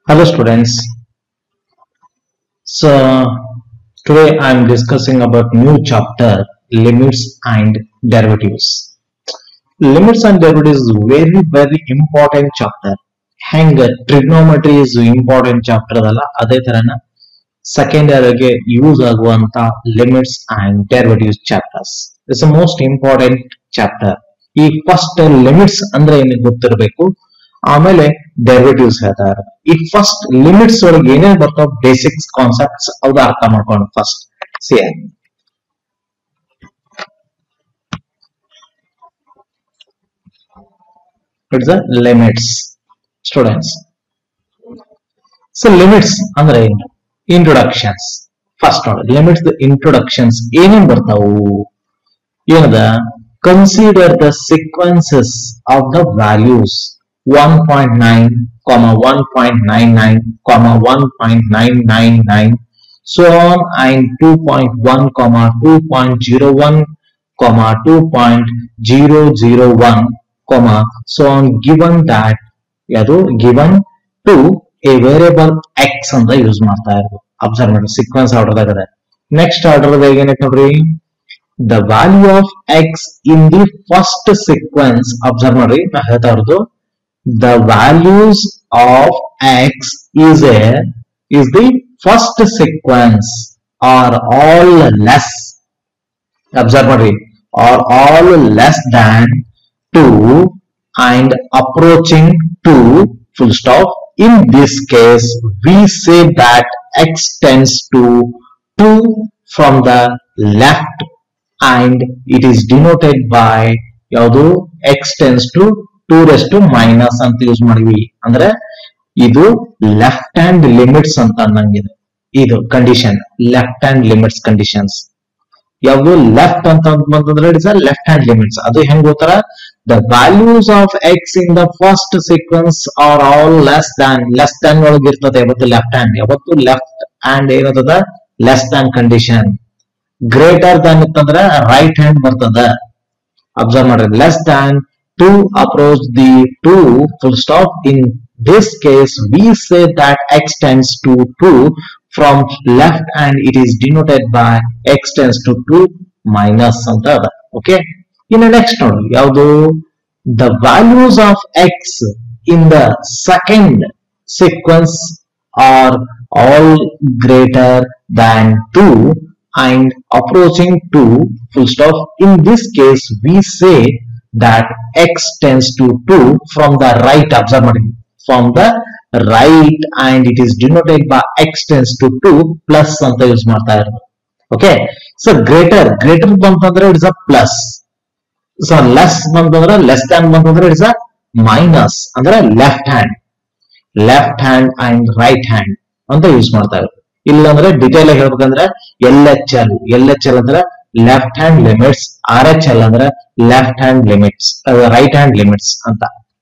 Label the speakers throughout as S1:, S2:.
S1: Hello students. So today I am discussing about new chapter limits and derivatives. Limits and derivatives is very very important chapter. ಹೆಂಗ trigonometry is important chapter ಅದಲ್ಲ ಅದೇ ತರನ second ಇಯರ್ಗೆ use ಆಗುವಂತ limits and derivatives chapters it's most important chapter ಈ first limits ಅಂದ್ರೆ ಏನಿಗೆ ಗೊತ್ತಿರಬೇಕು ಆಮೇಲೆ ಡೆರಿವೇಟಿವ್ಸ್ ಹೇಳ್ತಾ ಇರೋದು ಈ ಫಸ್ಟ್ ಲಿಮಿಟ್ಸ್ ಒಳಗೆ ಏನೇನ್ ಬರ್ತಾವ ಬೇಸಿಕ್ಸ್ ಕಾನ್ಸೆಪ್ಟ್ಸ್ ಅವ್ದು ಅರ್ಥ ಮಾಡ್ಕೊಂಡು first see it's limits students so limits ಅಂದ್ರೆ ಏನು ಇಂಟ್ರೊಡಕ್ಷನ್ಸ್ ಫಸ್ಟ್ ನೋಡಿ ಲಿಮಿಟ್ಸ್ ಇಂಟ್ರೊಡಕ್ಷನ್ಸ್ ಏನೇನ್ ಬರ್ತಾವು ಏನದ consider the sequences of the values 1.9 comma 1.99 comma 1.999 so on and 2.1 comma 2.01 comma 2.001 comma so on given that ಯಾವುದು given to a variable x ಅಂತ use ಮಾಡ್ತಾ ಇರೋದು ಅಬ್ಸರ್ವ್ ಮಾಡಿ ಸೀಕ್ವೆನ್ಸ್ ಆರ್ಡರ್ ಅದ ನೆಕ್ಸ್ಟ್ ಆರ್ಡರ್ ಏನೈತೆ ನೋಡ್ರಿ the value of x in the first sequence observe ಮಾಡ್ರಿ ನಾ ಹೇಳ್ತಾ ಇರೋದು the values of x is a is the first sequence are all less observe ಮಾಡಿ are all less than 2 and approaching 2 full stop in this case we say that x tends to 2 from the left and it is denoted by ಯಾವುದು x tends to two rest minus ಅಂತ use ಮಾಡಿವಿ ಅಂದ್ರೆ ಇದು left hand limits ಅಂತ ಅನ್ನಂಗಿದೆ ಇದು condition left hand limits conditions ಯಾವುದು left ಅಂತ ಬಂತಂದ್ರೆ ಇಟ್ಸ್ ಲೆಫ್ಟ್ ಹ್ಯಾಂಡ್ ಲಿಮಿಟ್ಸ್ ಅದು ಹೆಂಗ್ ಗೊತ್ತಾರ the values of x in the first sequence are all less than less than ಒಳಗೆ ಇರ್ತದೆ ಯಾವತ್ತು ಲೆಫ್ಟ್ ಹ್ಯಾಂಡ್ ಯಾವತ್ತು ಲೆಫ್ಟ್ ಹ್ಯಾಂಡ್ ಏನದ less than condition greater than ಇತ್ತಂದ್ರೆ ರೈಟ್ ಹ್ಯಾಂಡ್ ಬರ್ತದ ಅಬ್ಸರ್ವ್ ಮಾಡ್ರಿ less than to approach the 2 full stop in this case we say that x tends to 2 from left and it is denoted by x tends to 2 minus ಅಂತ ಅದ okay ಇನ್ನು next ನೋಡಿ ಯಾವುದು the values of x in the second sequence are all greater than 2 and approaching 2 full stop in this case we say that x tends to 2 from the right observe ಮಾಡಿ from the right and it is denoted by x tends to 2 plus ಅಂತ use ಮಾಡ್ತಾ ಇರೋದು okay so greater greater ಬಂತಂದ್ರೆ it's a plus so less ಬಂತಂದ್ರೆ less than ಬಂತಂದ್ರೆ it's a minus ಅಂದ್ರೆ left hand left hand and right hand ಅಂತ use ಮಾಡ್ತಾ ಇರೋದು ಇಲ್ಲಂದ್ರೆ ಡಿಟೇಲ್ ಆಗಿ ಹೇಳ್ಬೇಕಂದ್ರೆ L H L L H L ಅಂದ್ರೆ left hand limits R H L ಅಂದ್ರೆ left hand limits right hand limits ಅಂತ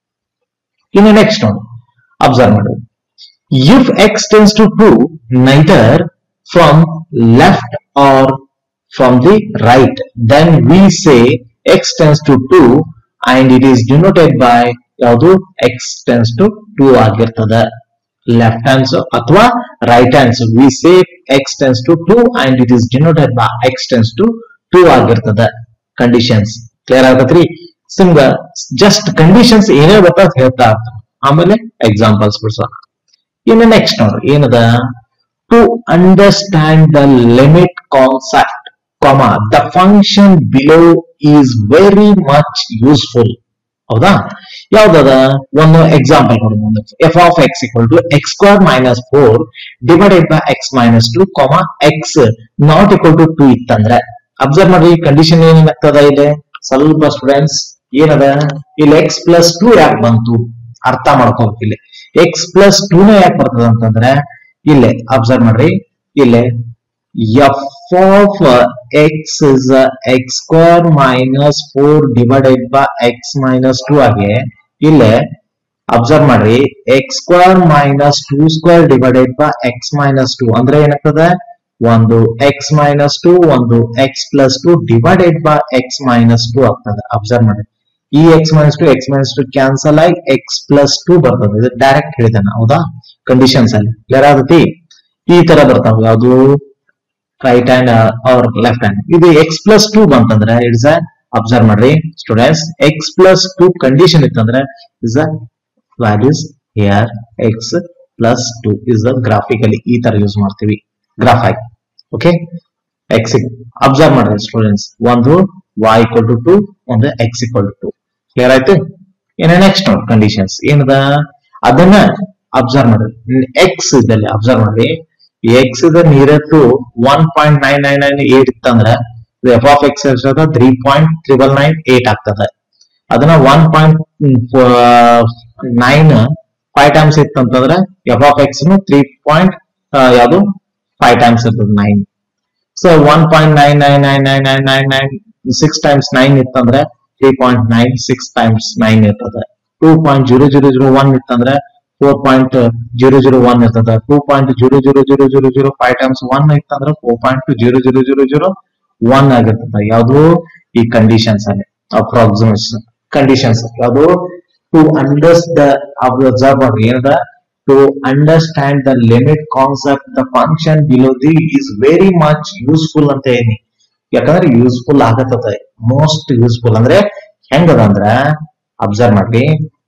S1: ಇನ್ನು ನೆಕ್ಸ್ಟ್ ನೋಡಿ ಅಬ್ಸರ್ವ್ ಮಾಡಿ if x tends to to neither from left or from the right then we say x tends to two and it is denoted by ಯಾವುದು x tends to two ಆಗಿರ್ತದೆ left hands ಅಥವಾ right hands we say x tends to two and it is denoted by x tends to two ಆಗಿರ್ತದೆ conditions clear ಆಗತ್ರಿ ಸಿಮ್ಗ just conditions ಏನೇ ಗೊತ್ತಾಗ ಹೇಳ್ತಾ ಇರ್ತಾನೆ ಆಮೇಲೆ ಎಕ್ಸಾಂಪಲ್ಸ್ ಬಿಡ್ಸೋಣ ಇನ್ನು ನೆಕ್ಸ್ಟ್ ನೋಡ್ರಿ ಏನದ to understand the limit concept comma the function below is very much useful ಹೌದಾ ಯಾವ್ದದ ಒಂದು ಎಕ್ಸಾಂಪಲ್ ಕೊಡೋದು ಒಂದು f of x equal to x square minus four divided by x minus two comma x not equal to two ಇತ್ತಂದ್ರೆ observe ಮಾಡ್ರಿ condition ಏನಾಗ್ತದ ಇಲ್ಲಿ ಸ್ವಲ್ಪ ಸ್ಟೂಡೆಂಟ್ಸ್ ಏನದ ಇಲ್ಲಿ ಎಕ್ಸ್ ಪ್ಲಸ್ ಟೂ ಯಾಕೆ ಬಂತು ಅರ್ಥ ಮಾಡ್ಕೋಬೇಕು ಇಲ್ಲಿ ಎಕ್ಸ್ ಪ್ಲಸ್ ಟೂನ ಯಾಕೆ ಬರ್ತದ ಅಂತಂದ್ರೆ ಇಲ್ಲೇ ಅಬ್ಸರ್ವ್ ಮಾಡ್ರಿ ಇಲ್ಲೇ f of x is x square minus four divided by x minus two ಆಗಿ ಇಲ್ಲೇ ಅಬ್ಸರ್ವ್ ಮಾಡ್ರಿ x square minus two square divided by x minus two ಅಂದ್ರೆ ಏನಾಗ್ತದೆ ಒಂದು ಎಕ್ಸ್ ಮೈನಸ್ ಟು ಒಂದು x plus two divided by x minus two ಆಗ್ತದೆ observe ಮಾಡಿ ಈ x minus two x minus two cancel ಆಗಿ ಎಕ್ಸ್ ಪ್ಲಸ್ ಟು ಬರ್ತದೆ ಇದು ಡೈರೆಕ್ಟ್ ಹೇಳಿದಾನೆ ಹೌದಾ ಕಂಡೀಷನ್ಸ್ ಅಲ್ಲಿ ಕ್ಲಿಯರ್ ಆಗತಿ ಈ ತರ ಬರ್ತಾವ ಯಾವುದು right hand or left hand ಇದು ಎಕ್ಸ್ ಪ್ಲಸ್ ಟೂ ಬಂತಂದ್ರೆ ಇಟ್ಸ್ ಅ ಅಬ್ಸರ್ವ್ ಮಾಡ್ರಿ students x plus two condition ಇತ್ತಂದ್ರೆ is a values here x plus two is a graphically ಈ ತರ ಯೂಸ್ ಮಾಡ್ತೀವಿ ಗ್ರಾಫ್ ಆಗಿ ಓಕೆ ಎಕ್ಸ್ ಅಬ್ಸರ್ವ್ ಮಾಡ್ರಿ students ಒಂದು y ಈಕ್ವಲ್ ಟು ಟು ಒಂದು x equal to two clear ಆಯ್ತು ಏನ ನೆಕ್ಸ್ಟ್ ನೋಡಿ ಕಂಡೀಷನ್ಸ್ ಏನದ ಅದನ್ನ ಅಬ್ಸರ್ವ್ ಮಾಡ್ರಿ ಎಕ್ಸ್ ಇದ್ದಲ್ಲಿ ಅಬ್ಸರ್ವ್ ಮಾಡ್ರಿ ಎಕ್ಸ್ ಇದ near to one point nine nine nine eight ಇತ್ತಂದ್ರೆ f of x three point triple nine eight ಆಗ್ತದೆ ಅದನ್ನ one point nine five times ಇತ್ತಂತಂದ್ರೆ f of x three point ಯಾವುದು ಫೈವ್ ಟೈಮ್ಸ್ ಇರ್ತದೆ nine so one point nine nine nine nine nine nine nine six times nine ಇತ್ತಂದ್ರೆ three point nine six times nine ಇರ್ತದೆ two point zero zero zero one ಇತ್ತಂದ್ರೆ four point zero zero one ಇರ್ತದೆ two point zero zero zero zero zero five times one ಇತ್ತಂದ್ರೆ four point zero zero zero zero one ಆಗಿರ್ತದೆ ಯಾವುದು ಈ conditions ಅಲ್ಲಿ approximation conditions ಯಾವುದು to understand the observe ಮಾಡ್ರಿ ಏನದ to understand the limit concept the function below the is very much useful ಅಂತ ಏನಿ ಯಾಕಂದ್ರೆ ಯೂಸ್ಫುಲ್ ಆಗತ್ತದ ಮೋಸ್ಟ್ ಯೂಸ್ಫುಲ್ ಅಂದ್ರೆ ಹೆಂಗದ ಅಂದ್ರ ಅಬ್ಸರ್ವ್ ಮಾಡ್ರಿ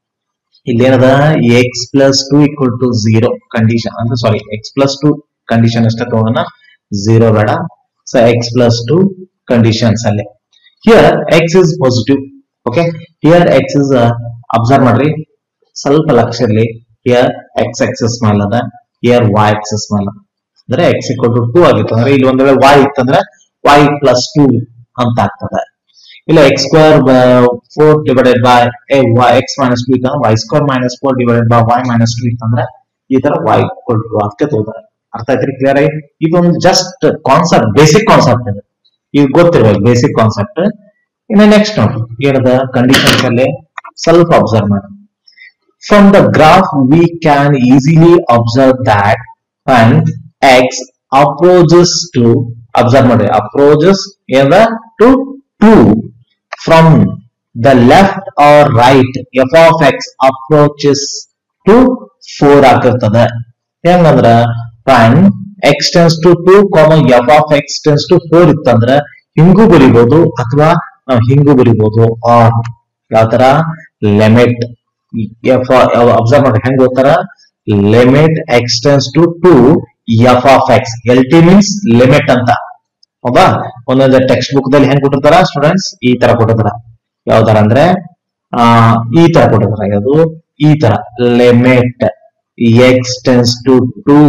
S1: ಇಲ್ಲೇನದ x plus two equal to zero condition ಅಂದ್ರೆ sorry x plus two condition ಅಷ್ಟ ತಗೋಣ ಝೀರೋ ಬೇಡ so x plus two conditions ಅಲ್ಲಿ here x is positive okay here x is observe ಮಾಡ್ರಿ ಸ್ವಲ್ಪ ಲಕ್ಷ ಇರ್ಲಿ ಹಿಯರ್ ಎಕ್ಸ್ ಎಕ್ಸಸ್ ಮೇಲೆ ಅದ ಹಿಯರ್ ವೈ ಎಕ್ಸಸ್ ಮೇಲೆ ಅಂದ್ರೆ ಎಕ್ಸ್ ಇಕ್ವಲ್ ಟು ಟೂ ಆಗಿತ್ತು ಅಂದ್ರೆ ಇಲ್ಲಿ ಒಂದ್ ವೇಳೆ ವೈ ಇತ್ತಂದ್ರೆ ವೈ ಪ್ಲಸ್ ಟೂ ಅಂತ ಆಗ್ತದೆ ಇಲ್ಲ x square four divided by x minus two ಇತ್ತಂದ್ರೆ y square minus four divided by y minus two ಇತ್ತಂದ್ರೆ ಈ ತರ ವೈ ಇಕ್ವಲ್ ಟು ಅದಕ್ಕೆ ತೋದಾರೆ ಅರ್ಥ ಆಯ್ತ್ರಿ ಕ್ಲಿಯರ್ ಆಗಿ ಇದೊಂದು ಜಸ್ಟ್ ಕಾನ್ಸೆಪ್ಟ್ ಬೇಸಿಕ್ ಕಾನ್ಸೆಪ್ಟ್ ಇದು ಇದು ಗೊತ್ತಿರ್ಬೇಕು ಬೇಸಿಕ್ ಕಾನ್ಸೆಪ್ಟ್ ಇನ್ನು ನೆಕ್ಸ್ಟ್ ನೋಡಿ ಏನದ ಕಂಡೀಷನ್ಸ್ ಅಲ್ಲಿ ಸ್ವಲ್ಪ ಅಬ್ಸರ್ವ್ ಮಾಡಿ From the graph, we can easily observe that when x approaches to observe ಮಾಡಿ approaches either to 2 from the left or right f of x approaches to 4 ಆಗಿರ್ತದೆ ಹೆಂಗಂದ್ರ when x tends to 2 comma f of x tends to 4 ಇತ್ತಂದ್ರ ಹಿಂಗೂ ಬರಿಬಹುದು ಅಥವಾ ನಾವು ಹಿಂಗೂ ಬರಿಬಹುದು R ಯಾವ ತರ ಲಿಮಿಟ್ ಎಫ್ ಅಬ್ಸರ್ವ್ ಮಾಡಿ ಹೆಂಗ್ ಓದ್ತಾರ limit x tends to two f of x L T means limit ಅಂತ ಹೌದಾ ಒಂದೊಂದು ಟೆಕ್ಸ್ಟ್ ಬುಕ್ ದಲ್ಲಿ ಹೆಂಗ್ ಕೊಟ್ಟಿರ್ತಾರ ಸ್ಟೂಡೆಂಟ್ಸ್ ಈ ತರ ಕೊಟ್ಟಿರ್ತಾರ ಯಾವ ತರ ಅಂದ್ರೆ ಆ ಈ ತರ ಕೊಟ್ಟಿರ್ತಾರ ಯಾವುದು ಈ ತರ limit x tends to two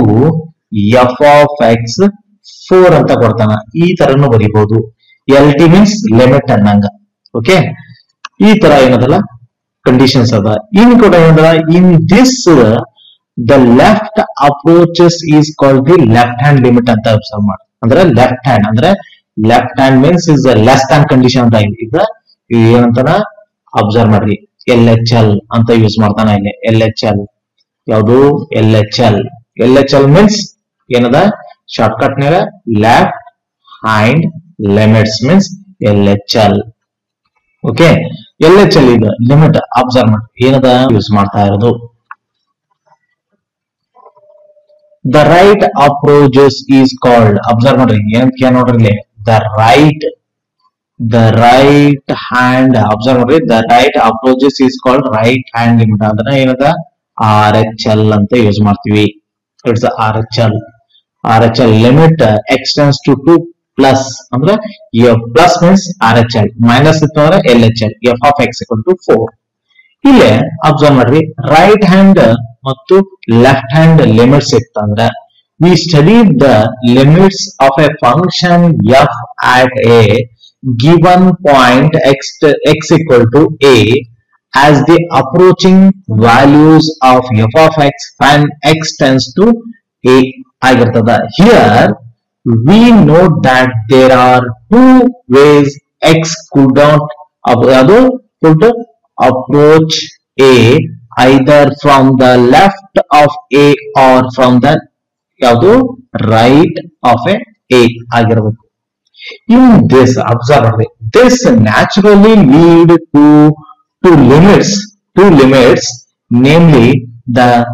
S1: f of x four ಅಂತ ಕೊಡ್ತಾನ ಈ ತರನು ಬರಿಬಹುದು ಎಲ್ ಟಿ ಮೀನ್ಸ್ ಲಿಮಿಟ್ ಅನ್ನಂಗ ಓಕೆ ಈ ತರ ಏನದಲ್ಲ ಕಂಡೀಷನ್ಸ್ ಅದ ಇನ್ ಕೂಡ ಏನದ in this the left approaches is called the left hand limit ಅಂತ ಅಬ್ಸರ್ವ್ ಮಾಡಿ ಅಂದ್ರೆ ಲೆಫ್ಟ್ ಹ್ಯಾಂಡ್ ಅಂದ್ರೆ left hand means is less hand condition ಅಂತ ಈಗ ಏನಂತಾನ ಅಬ್ಸರ್ವ್ ಮಾಡ್ರಿ ಎಲ್ ಎಚ್ ಎಲ್ ಅಂತ ಯೂಸ್ ಮಾಡ್ತಾನ ಇಲ್ಲಿ ಎಲ್ ಎಚ್ ಎಲ್ ಯಾವುದು L H L L H L means ಏನದ ಶಾರ್ಟ್ಕಟ್ ನಾಗ left hand limits means L H L okay L H L ಈಗ ಲಿಮಿಟ್ ಅಬ್ಸರ್ವ್ ಮಾಡಿ ಏನದ ಯೂಸ್ ಮಾಡ್ತಾ ಇರೋದು the right approaches is called observe ಮಾಡ್ರಿ ಏನ್ ನೋಡ್ರಿ the right the right hand observe ಮಾಡ್ರಿ the right approaches is called right hand limit ಅದನ್ನ ಏನದ ಆರ್ ಎಚ್ ಎಲ್ ಅಂತ ಯೂಸ್ ಮಾಡ್ತೀವಿ it's R H L R H L limit x tends to two plus ಅಂದ್ರೆ plus means R H L minus ಇತ್ತು ಅಂದ್ರೆ L H L f of x to four ಇಲ್ಲೇ observe ಮಾಡ್ರಿ right hand ಮತ್ತು left hand limits ಇತ್ತಂದ್ರೆ we study the limits of a function f at a given point x x equal to a as the approaching values of f of x fan x tends to a ಆಗಿರ್ತದ here we note that there are two ways x could not ಅದು could approach a either from the left of a or from the ಯಾವುದು right of a a ಆಗಿರಬೇಕು in this observe ಮಾಡ್ರಿ this naturally lead to to limits to limits namely the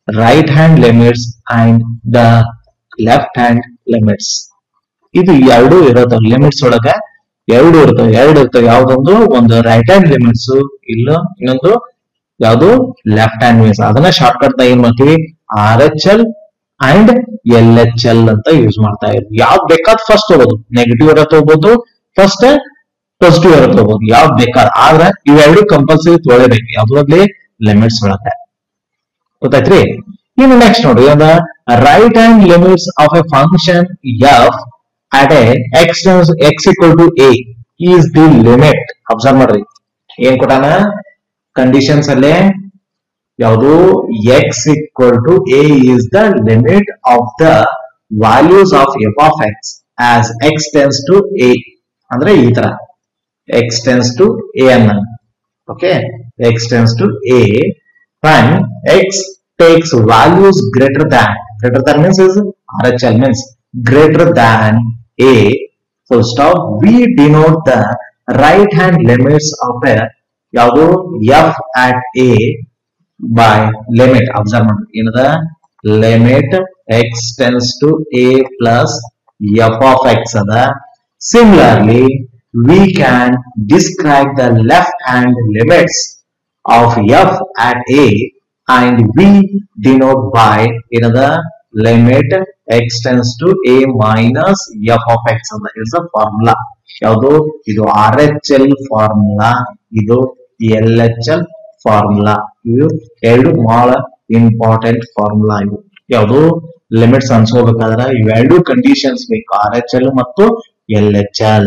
S1: right hand limits and the left hand limits ಇದು ಎರಡು ಇರೋದು limits ಒಳಗ ಎರಡು ಇರ್ತವೆ ಎರಡು ಇರ್ತವೆ ಯಾವ್ದೊಂದು ಒಂದು ರೈಟ್ ಹ್ಯಾಂಡ್ ಲಿಮಿಟ್ಸ್ ಇಲ್ಲ ಇನ್ನೊಂದು ಯಾವುದು ಲೆಫ್ಟ್ ಹ್ಯಾಂಡ್ ಲಿಮಿಟ್ಸ್ ಅದನ್ನ ಶಾರ್ಟ್ ಕಟ್ ಏನ್ ಮಾಡ್ತೀವಿ R H L and L H L ಅಂತ ಯೂಸ್ ಮಾಡ್ತಾ ಇದ್ವಿ ಯಾವ್ದು ಬೇಕಾದ್ ಫಸ್ಟ್ ತಗೋದು ನೆಗೆಟಿವ್ ಇರೋ ತಗೋಬಹುದು ಫಸ್ಟ್ ಪಾಸಿಟಿವ್ ಇರೋ ತಗೋಬಹುದು ಯಾವ್ದು ಬೇಕಾದ್ ಆದ್ರೆ ಇವೆರಡು ಕಂಪಲ್ಸರಿ ತೊಳಿಬೇಕು ಯಾವ್ದ್ರಲ್ಲಿ ಲಿಮಿಟ್ಸ್ ಒಳಗೆ ಗೊತ್ತಾಯ್ತ್ರಿ ಇನ್ನು ನೆಕ್ಸ್ಟ್ ನೋಡ್ರಿ ಅದ right hand limits of a function f at a x x equal to a is the limit observe ಮಾಡ್ರಿ ಏನ್ ಕೊಟ್ಟಾನ ಕಂಡೀಷನ್ಸ್ ಅಲ್ಲೇ ಯಾವುದು x equal to a is the limit of the values of f of x as x tends to a ಅಂದ್ರೆ ಈ ತರ x tends to a ಅನ್ನ okay x tends to a when x takes values greater than greater than means is RHL means greater than a full stop we denote the right hand limits of a ಯಾವುದು f at a by limit observe ಮಾಡಿ ಏನದ limit x tends to a plus f of x ಅದ similarly we can describe the left hand limits of f at a and we denote by ಏನದ limit x tends to a minus f of x ಅಂತ it's a formula ಯಾವುದು ಇದು R H L formula ಇದು L H L formula ಇವು ಎರಡು ಬಹಳ important formula ಇವು ಯಾವುದು ಲಿಮಿಟ್ಸ್ ಅನ್ಸ್ಕೋಬೇಕಾದ್ರೆ ಇವೆರಡು ಕಂಡೀಷನ್ಸ್ ಬೇಕು ಆರ್ ಎಚ್ ಎಲ್ ಮತ್ತು ಎಲ್ ಎಚ್ ಎಲ್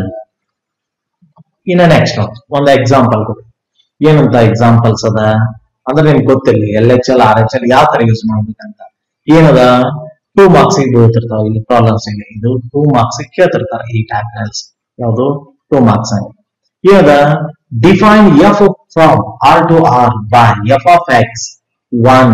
S1: ಇನ್ನ ನೆಕ್ಸ್ಟ್ ಒಂದು ಎಕ್ಸಾಂಪಲ್ ಕೊಡಿ ಏನಂತ ಎಕ್ಸಾಂಪಲ್ಸ್ ಅದ ಅಂದ್ರೆ ನಿಮ್ಗೆ ಗೊತ್ತಿಲ್ಲ L H L R H L ಯಾವ ತರ ಯೂಸ್ ಮಾಡ್ಬೇಕಂತ ಏನದ ಟೂ ಮಾರ್ಕ್ಸ್ ಬೀಳ್ತಿರ್ತಾವ ಇಲ್ಲಿ ಪ್ರಾಬ್ಲಮ್ಸ್ ಇಲ್ಲಿ ಇದು ಟೂ ಮಾರ್ಕ್ಸ್ ಕೇಳ್ತಿರ್ತಾರ ಈ ಟ್ಯಾಕ್ನಲ್ಸ್ ಯಾವುದು ಟೂ ಮಾರ್ಕ್ಸ್ ಅಲ್ಲಿ ಏನದ define f from R to R by f of x one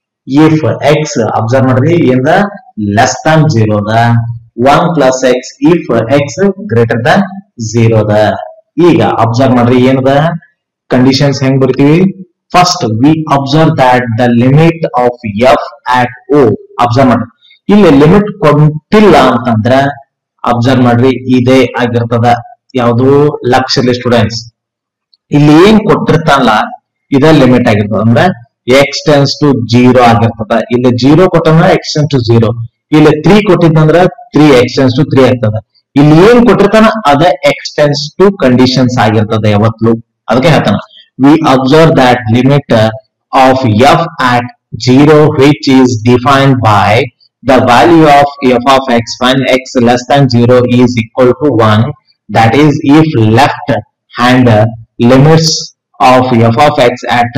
S1: if x observe ಮಾಡ್ರಿ ಏನದ less than zero the one plus x if x greater than zero the ಈಗ observe ಮಾಡ್ರಿ ಏನದ conditions ಹೆಂಗ್ ಬರ್ತೀವಿ first we observe that the limit of f at O observe ಮಾಡ್ರಿ ಇಲ್ಲಿ limit ಕೊಟ್ಟಿಲ್ಲ ಅಂತಂದ್ರ ಅಬ್ಸರ್ವ್ ಮಾಡ್ರಿ ಇದೇ ಆಗಿರ್ತದ ಯಾವುದು ಲಕ್ಷಲಿ ಸ್ಟೂಡೆಂಟ್ಸ್ ಇಲ್ಲಿ ಏನ್ ಕೊಟ್ಟಿರ್ತಾನಲ್ಲ ಇದೇ ಲಿಮಿಟ್ ಆಗಿರ್ತದ ಅಂದ್ರೆ ಎಕ್ಸ್ ಟೆನ್ಸ್ ಟು ಜೀರೋ ಆಗಿರ್ತದ ಇಲ್ಲಿ ಜೀರೋ ಕೊಟ್ಟಂದ್ರ ಎಕ್ಸ್ ಟೆನ್ಸ್ ಟು ಜೀರೋ ಇಲ್ಲಿ ತ್ರೀ ಕೊಟ್ಟಿದ್ದಂದ್ರ three x tends to three ಆಗ್ತದ ಇಲ್ಲಿ ಏನ್ ಕೊಟ್ಟಿರ್ತಾನ ಅದ ಎಕ್ಸ್ ಟೆನ್ಸ್ ಟು ಕಂಡೀಷನ್ಸ್ ಆಗಿರ್ತದ ಯಾವತ್ಲು ಅದಕ್ಕೆ ಹೇಳ್ತಾನ we observe that limit of f at zero which is defined by the value of f of x when x less than 0 is equal to 1 that is if left hand limits of f of x at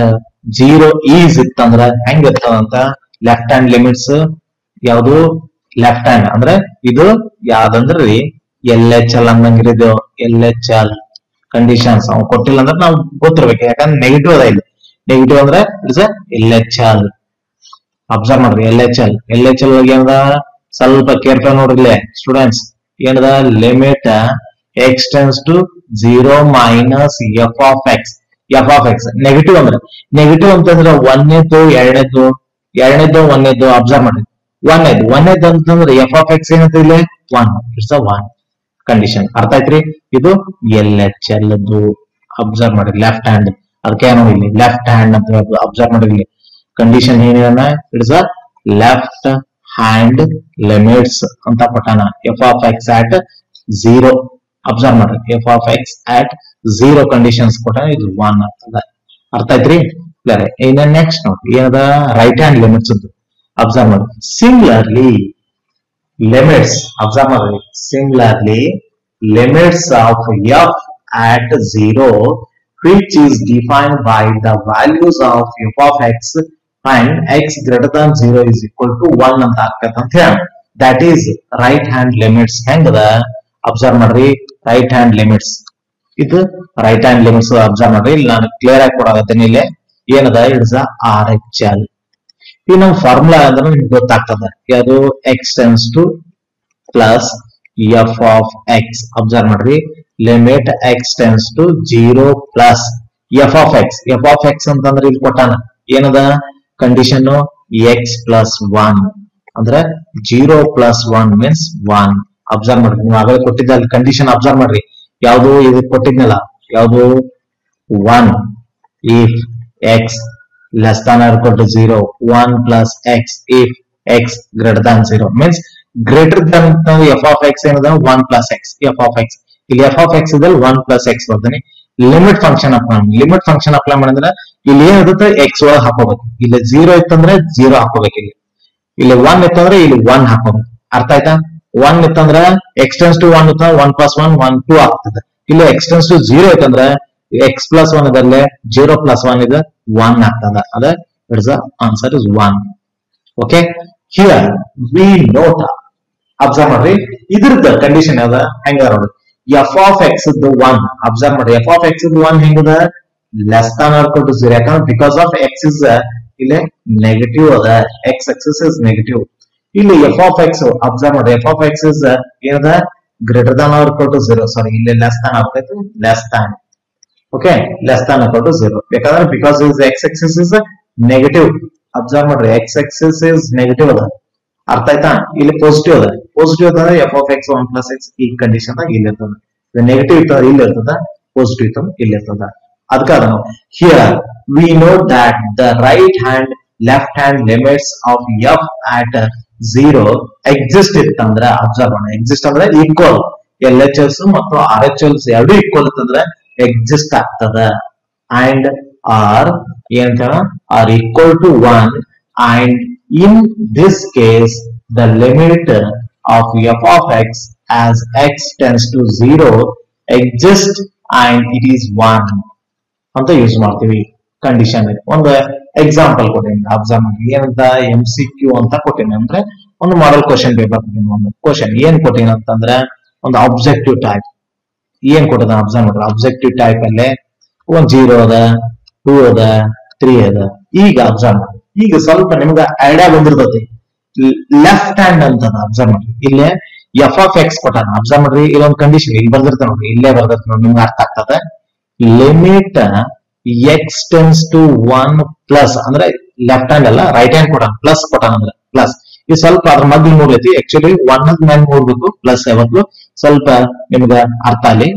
S1: 0 is ಇತ್ತಂದ್ರ ಹೆಂಗ್ ಇರ್ತದಂತ left hand limits ಯಾವುದು left hand ಅಂದ್ರೆ ಇದು ಯಾವ್ದಂದ್ರಿ L H L ಅನ್ನಂಗಿರಿ ಇದು L H L conditions ಅವ್ನು ಕೊಟ್ಟಿಲ್ಲ ಅಂದ್ರೆ ನಾವು ಗೊತ್ತಿರ್ಬೇಕು ಯಾಕಂದ್ರೆ ನೆಗೆಟಿವ್ ಅದ ಇಲ್ಲಿ ನೆಗೆಟಿವ್ ಅಂದ್ರೆ it's L H L observe ಮಾಡ್ರಿ L H L L H L ಏನದ ಸ್ವಲ್ಪ ಕೇರ್ಫುಲ್ ನೋಡ್ರಿ ಸ್ಟೂಡೆಂಟ್ಸ್ ಏನದ limit x tends to zero minus f of x f of x negative ಅಂದ್ರೆ ನೆಗೆಟಿವ್ ಅಂತಂದ್ರೆ ಒಂದೇದ್ದು ಎರಡನೇದ್ದು ಎರಡನೇದ್ದು ಒಂದೇದ್ದು ಅಬ್ಸರ್ವ್ ಮಾಡ್ರಿ ಒಂದೇದು ಒಂದೇದ್ದು ಅಂತಂದ್ರೆ ಎಫ್ ಆಫ್ ಎಕ್ಸ್ ಏನಂತ ಇಲ್ಲಿ one it's a one condition ಅರ್ಥ ಆಯ್ತ್ರಿ ಇದು ಎಲ್ ಎಚ್ ಎಲ್ ಅಬ್ಸರ್ವ್ ಮಾಡಿ ಲೆಫ್ಟ್ ಹ್ಯಾಂಡ್ ಅದಕ್ಕೆ ಏನೋ ಇಲ್ಲಿ ಲೆಫ್ಟ್ ಹ್ಯಾಂಡ್ ಅಂತ ಅಬ್ಸರ್ವ್ ಮಾಡಿ ಇಲ್ಲಿ ಕಂಡೀಷನ್ ಏನಿದೆ it's a left hand limits ಅಂತ ಕೊಟ್ಟಾನ f of x at zero observe ಮಾಡ್ರಿ f of x at zero conditions ಕೊಟ್ಟಾನ ಇದು ಒನ್ ಆಗ್ತದ ಅರ್ಥ ಆಯ್ತ್ರಿ ಬೇರೆ ಇನ್ನ ನೆಕ್ಸ್ಟ್ ನೋಡಿ ಏನದ ರೈಟ್ ಹ್ಯಾಂಡ್ ಲಿಮಿಟ್ಸ್ ಅಬ್ಸರ್ವ್ ಮಾಡಿ ಸಿಮಿಲರ್ಲಿ limits observe ಮಾಡ್ರಿ similarly limits of f at 0 which is defined by the values of f of x and x greater than 0 is equal to 1 ಅಂತ ಆಗ್ತೈತೆ ಅಂತ ಹೇಳಿ that is right hand limits ಹೆಂಗದ observe ಮಾಡ್ರಿ right hand limits ಇದು right hand limits observe ಮಾಡ್ರಿ ಇಲ್ಲಿ ನಾನು ಕ್ಲಿಯರ್ ಆಗಿ ಕೊಡಾಗತ್ತೀನಿ ಇಲ್ಲಿ ಏನದ ಇಟ್ಸ್ ಆರ್ ಎಚ್ ಎಲ್ ಈ ನಮ್ ಫಾರ್ಮುಲಾ ಅಂದ್ರೆ ನಿಮ್ಗೆ ಗೊತ್ತಾಗ್ತದೆ ಯಾವುದು x tends to plus f of x observe ಮಾಡ್ರಿ limit x tends to zero plus f of x f of x ಅಂತಂದ್ರೆ ಇಲ್ಲಿ ಕೊಟ್ಟಾನ ಏನದ ಕಂಡೀಷನ್ ಎಕ್ಸ್ ಪ್ಲಸ್ ಒನ್ ಅಂದ್ರೆ zero plus one means one observe ಮಾಡ್ರಿ ನೀವು ಆಗಲೇ ಕೊಟ್ಟಿದ್ದ ಅಲ್ಲಿ ಕಂಡೀಷನ್ ಅಬ್ಸರ್ವ್ ಮಾಡ್ರಿ ಯಾವುದು ಇದು ಕೊಟ್ಟಿದ್ನಲ್ಲ ಯಾವುದು one if x less than or equal to 0 1 plus x if x greater than 0 means greater than ನಾವು f of x ಏನದ 1 plus x f of x ಇಲ್ಲಿ f of x ಇದ್ದಲ್ಲಿ 1 plus x ಬರ್ತಾನೆ ಲಿಮಿಟ್ ಫಂಕ್ಷನ್ ಅಪ್ಲೈ ಮಾಡಿ limit function apply ಮಾಡಿದ್ರೆ ಇಲ್ಲಿ ಏನಿರುತ್ತೆ x ಒಳಗೆ ಹಾಕೋಬೇಕು ಇಲ್ಲಿ 0 ಇತ್ತಂದ್ರೆ 0 ಹಾಕೋಬೇಕು ಇಲ್ಲಿ ಇಲ್ಲಿ 1 ಇತ್ತಂದ್ರೆ ಇಲ್ಲಿ 1 ಹಾಕೋಬೇಕು ಅರ್ಥ ಆಯ್ತಾ 1 ಇತ್ತಂದ್ರೆ x ಟೆನ್ಸ್ ಟು 1 ಇತ್ತಂದ್ರೆ 1 plus 1 1 2 ಆಗ್ತದೆ ಇಲ್ಲಿ x ಟೆನ್ಸ್ ಟು 0 ಇತ್ತಂದ್ರೆ ಎಕ್ಸ್ ಪ್ಲಸ್ ಒನ್ ಇದಲ್ಲೇ ಜೀರೋ ಪ್ಲಸ್ ಒನ್ ಇದೆ ಒನ್ ಆಗ್ತದ ಅದ it's answer is one okay here we note observe ಮಾಡ್ರಿ ಇದ್ರದ್ದು ಕಂಡೀಷನ್ ಯಾವ್ದ ಹೆಂಗ ನೋಡಿ f of x one observe ಮಾಡ್ರಿ ಎಫ್ ಆಫ್ ಎಕ್ಸ್ ಒನ್ ಹೆಂಗದ less than or equal to zero ಯಾಕಂದ್ರೆ ಬಿಕಾಸ್ ಆಫ್ ಎಕ್ಸ್ ಇಸ್ ಇಲ್ಲಿ ನೆಗೆಟಿವ್ ಅದ ಎಕ್ಸ್ ಎಕ್ಸಸ್ ಇಸ್ ನೆಗೆಟಿವ್ ಇಲ್ಲಿ ಎಫ್ ಆಫ್ ಎಕ್ಸ್ ಅಬ್ಸರ್ವ್ ಮಾಡ್ರಿ ಎಫ್ ಆಫ್ ಎಕ್ಸ್ ಇಸ್ ಏನದ greater than or equal to zero sorry ಇಲ್ಲಿ less than ಆಗ್ತೈತಿ less than okay less than account to zero ಯಾಕಂದ್ರೆ because is x axis is negative observe ಮಾಡ್ರಿ x axis is negative ಅದ ಅರ್ಥ ಆಯ್ತಾ ಇಲ್ಲಿ positive ಅದ ಪಾಸಿಟಿವ್ ಅದ f of x one plus x ಈ ಕಂಡೀಷನ್ ದಾಗ ಇಲ್ಲಿ ಇರ್ತದ ನೆಗೆಟಿವ್ ಇರ್ತದ ಇಲ್ಲಿ ಇರ್ತದ ಪಾಸಿಟಿವ್ ಇರ್ತದ ಇಲ್ಲಿ ಇರ್ತದ ಅದಕ್ಕೆ ಅದ ನಾವು here we know that the right hand left hand limits of f at zero exist ಇತ್ತಂದ್ರೆ ಅಬ್ಸರ್ವ್ ಮಾಡೋಣ ಎಕ್ಸಿಸ್ಟ್ ಅಂದ್ರೆ ಈಕ್ವಲ್ ಎಲ್ ಎಚ್ ಎಸ್ ಮತ್ತು ಆರ್ ಎಚ್ ಎಲ್ಸ್ ಎರಡು ಈಕ್ವಲ್ ಇತ್ತಂದ್ರೆ ಎಕ್ಸಿಸ್ಟ್ ಆಗ್ತದ ಅಂಡ್ ಆರ್ ಏನಂತ R equal to one and in this case the limit of f of x as x tends to zero exist and it is one ಅಂತ use ಮಾಡ್ತೀವಿ condition ಒಂದು example ಕೊಟ್ಟಿನಿ observe ಮಾಡಿ ಏನಂತ M C Q ಅಂತ ಕೊಟ್ಟಿನಿ ಅಂದ್ರೆ ಒಂದು ಮಾಡಲ್ ಕ್ವಶನ್ ಪೇಪರ್ ಕೊಟ್ಟಿನಿ ಒಂದು ಕ್ವಶನ್ ಏನ್ ಕೊಟ್ಟಿನಿ ಅಂತಂದ್ರೆ ಒಂದು ಆಬ್ಜೆಕ್ಟಿವ್ ಟೈಪ್ ಏನ್ ಕೊಟ್ಟದ ಅಬ್ಸರ್ವ್ ಮಾಡ್ರಿ ಅಬ್ಜೆಕ್ಟಿವ್ ಟೈಪ್ ಅಲ್ಲೇ ಒಂದ್ ಜೀರೋ ಅದ ಟೂ ಅದ ತ್ರೀ ಅದ ಈಗ ಅಬ್ಸರ್ವ್ ಮಾಡಿ ಈಗ ಸ್ವಲ್ಪ ನಿಮ್ಗೆ ಐಡಿಯಾ ಬಂದಿರ್ತೈತಿ ಲೆಫ್ಟ್ ಹ್ಯಾಂಡ್ ಅಂತದ ಅಬ್ಸರ್ವ್ ಮಾಡ್ರಿ ಇಲ್ಲೇ ಎಫ್ ಆಫ್ ಎಕ್ಸ್ ಕೊಟ್ಟಾನ ಅಬ್ಸರ್ವ್ ಮಾಡ್ರಿ ಇಲ್ಲೊಂದು ಕಂಡೀಷನ್ ಇಲ್ಲಿ ಬರ್ದಿರ್ತ ನೋಡ್ರಿ ಇಲ್ಲೇ ಬರ್ದಿರ್ತ ನೋಡಿ ನಿಮ್ಗೆ ಅರ್ಥ ಆಗ್ತದ limit x tends to one plus ಅಂದ್ರೆ ಲೆಫ್ಟ್ ಹ್ಯಾಂಡ್ ಅಲ್ಲ ರೈಟ್ ಹ್ಯಾಂಡ್ ಕೊಟ್ಟಾನ ಪ್ಲಸ್ ಕೊಟ್ಟಾನ ಅಂದ್ರೆ ಪ್ಲಸ್ ಇದು ಸ್ವಲ್ಪ ಅದ್ರ ಮಧ್ಯೆ ನೋಡ್ಲೈತಿ ಆಕ್ಚುಲಿ ಒನ್ ಮೇಲೆ ನೋಡ್ಬೇಕು ಪ್ಲಸ್ ಯಾವತ್ತು ಸ್ವಲ್ಪ ನಿಮ್ಗೆ ಅರ್ಥ ಅಲ್ಲಿ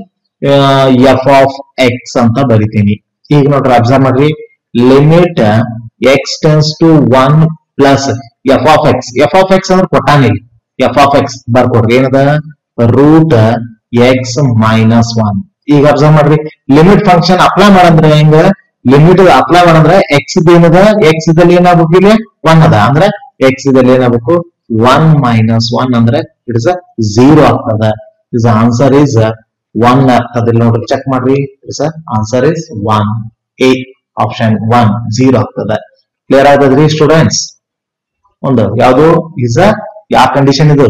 S1: ಎಫ್ ಆಫ್ ಎಕ್ಸ್ ಅಂತ ಬರಿತೀನಿ ಈಗ ನೋಡ್ರಿ ಅಬ್ಸರ್ವ್ ಮಾಡ್ರಿ limit x tends to one plus f of x f of x ಅಂದ್ರೆ ಕೊಟ್ಟಾನಿಲ್ಲ ಎಫ್ ಆಫ್ ಎಕ್ಸ್ ಬರ್ಕೊಡ್ರಿ ಏನದ ರೂಟ್ ಎಕ್ಸ್ ಮೈನಸ್ ಒನ್ ಈಗ ಅಬ್ಸರ್ವ್ ಮಾಡ್ರಿ ಲಿಮಿಟ್ ಫಂಕ್ಷನ್ ಅಪ್ಲೈ ಮಾಡಂದ್ರೆ ಹೆಂಗ ಲಿಮಿಟ್ ಅಪ್ಲೈ ಮಾಡಂದ್ರೆ ಎಕ್ಸ್ ಏನದ ಎಕ್ಸ್ ಇದಲ್ಲಿ ಏನಾಗ್ಬೇಕು ಇಲ್ಲಿ ಒನ್ ಅದ ಅಂದ್ರೆ ಎಕ್ಸ್ ಇದಲ್ಲಿ ಏನಾಗ್ಬೇಕು ಒನ್ ಮೈನಸ್ ಒನ್ ಅಂದ್ರೆ ಇಟ್ಸ್ ಅ ಝೀರೋ ಆಗ್ತದ ಇಸ್ ಆನ್ಸರ್ ಇಸ್ ಒನ್ ಆಗ್ತದ ಇಲ್ಲಿ ನೋಡ್ರಿ ಚೆಕ್ ಮಾಡ್ರಿ it's answer is one A option one zero ಆಗ್ತದ ಕ್ಲಿಯರ್ ಆಗದ್ರಿ ಸ್ಟೂಡೆಂಟ್ಸ್ ಒಂದು ಯಾವುದು ಇಸ್ ಅ ಯಾವ ಕಂಡೀಷನ್ ಇದು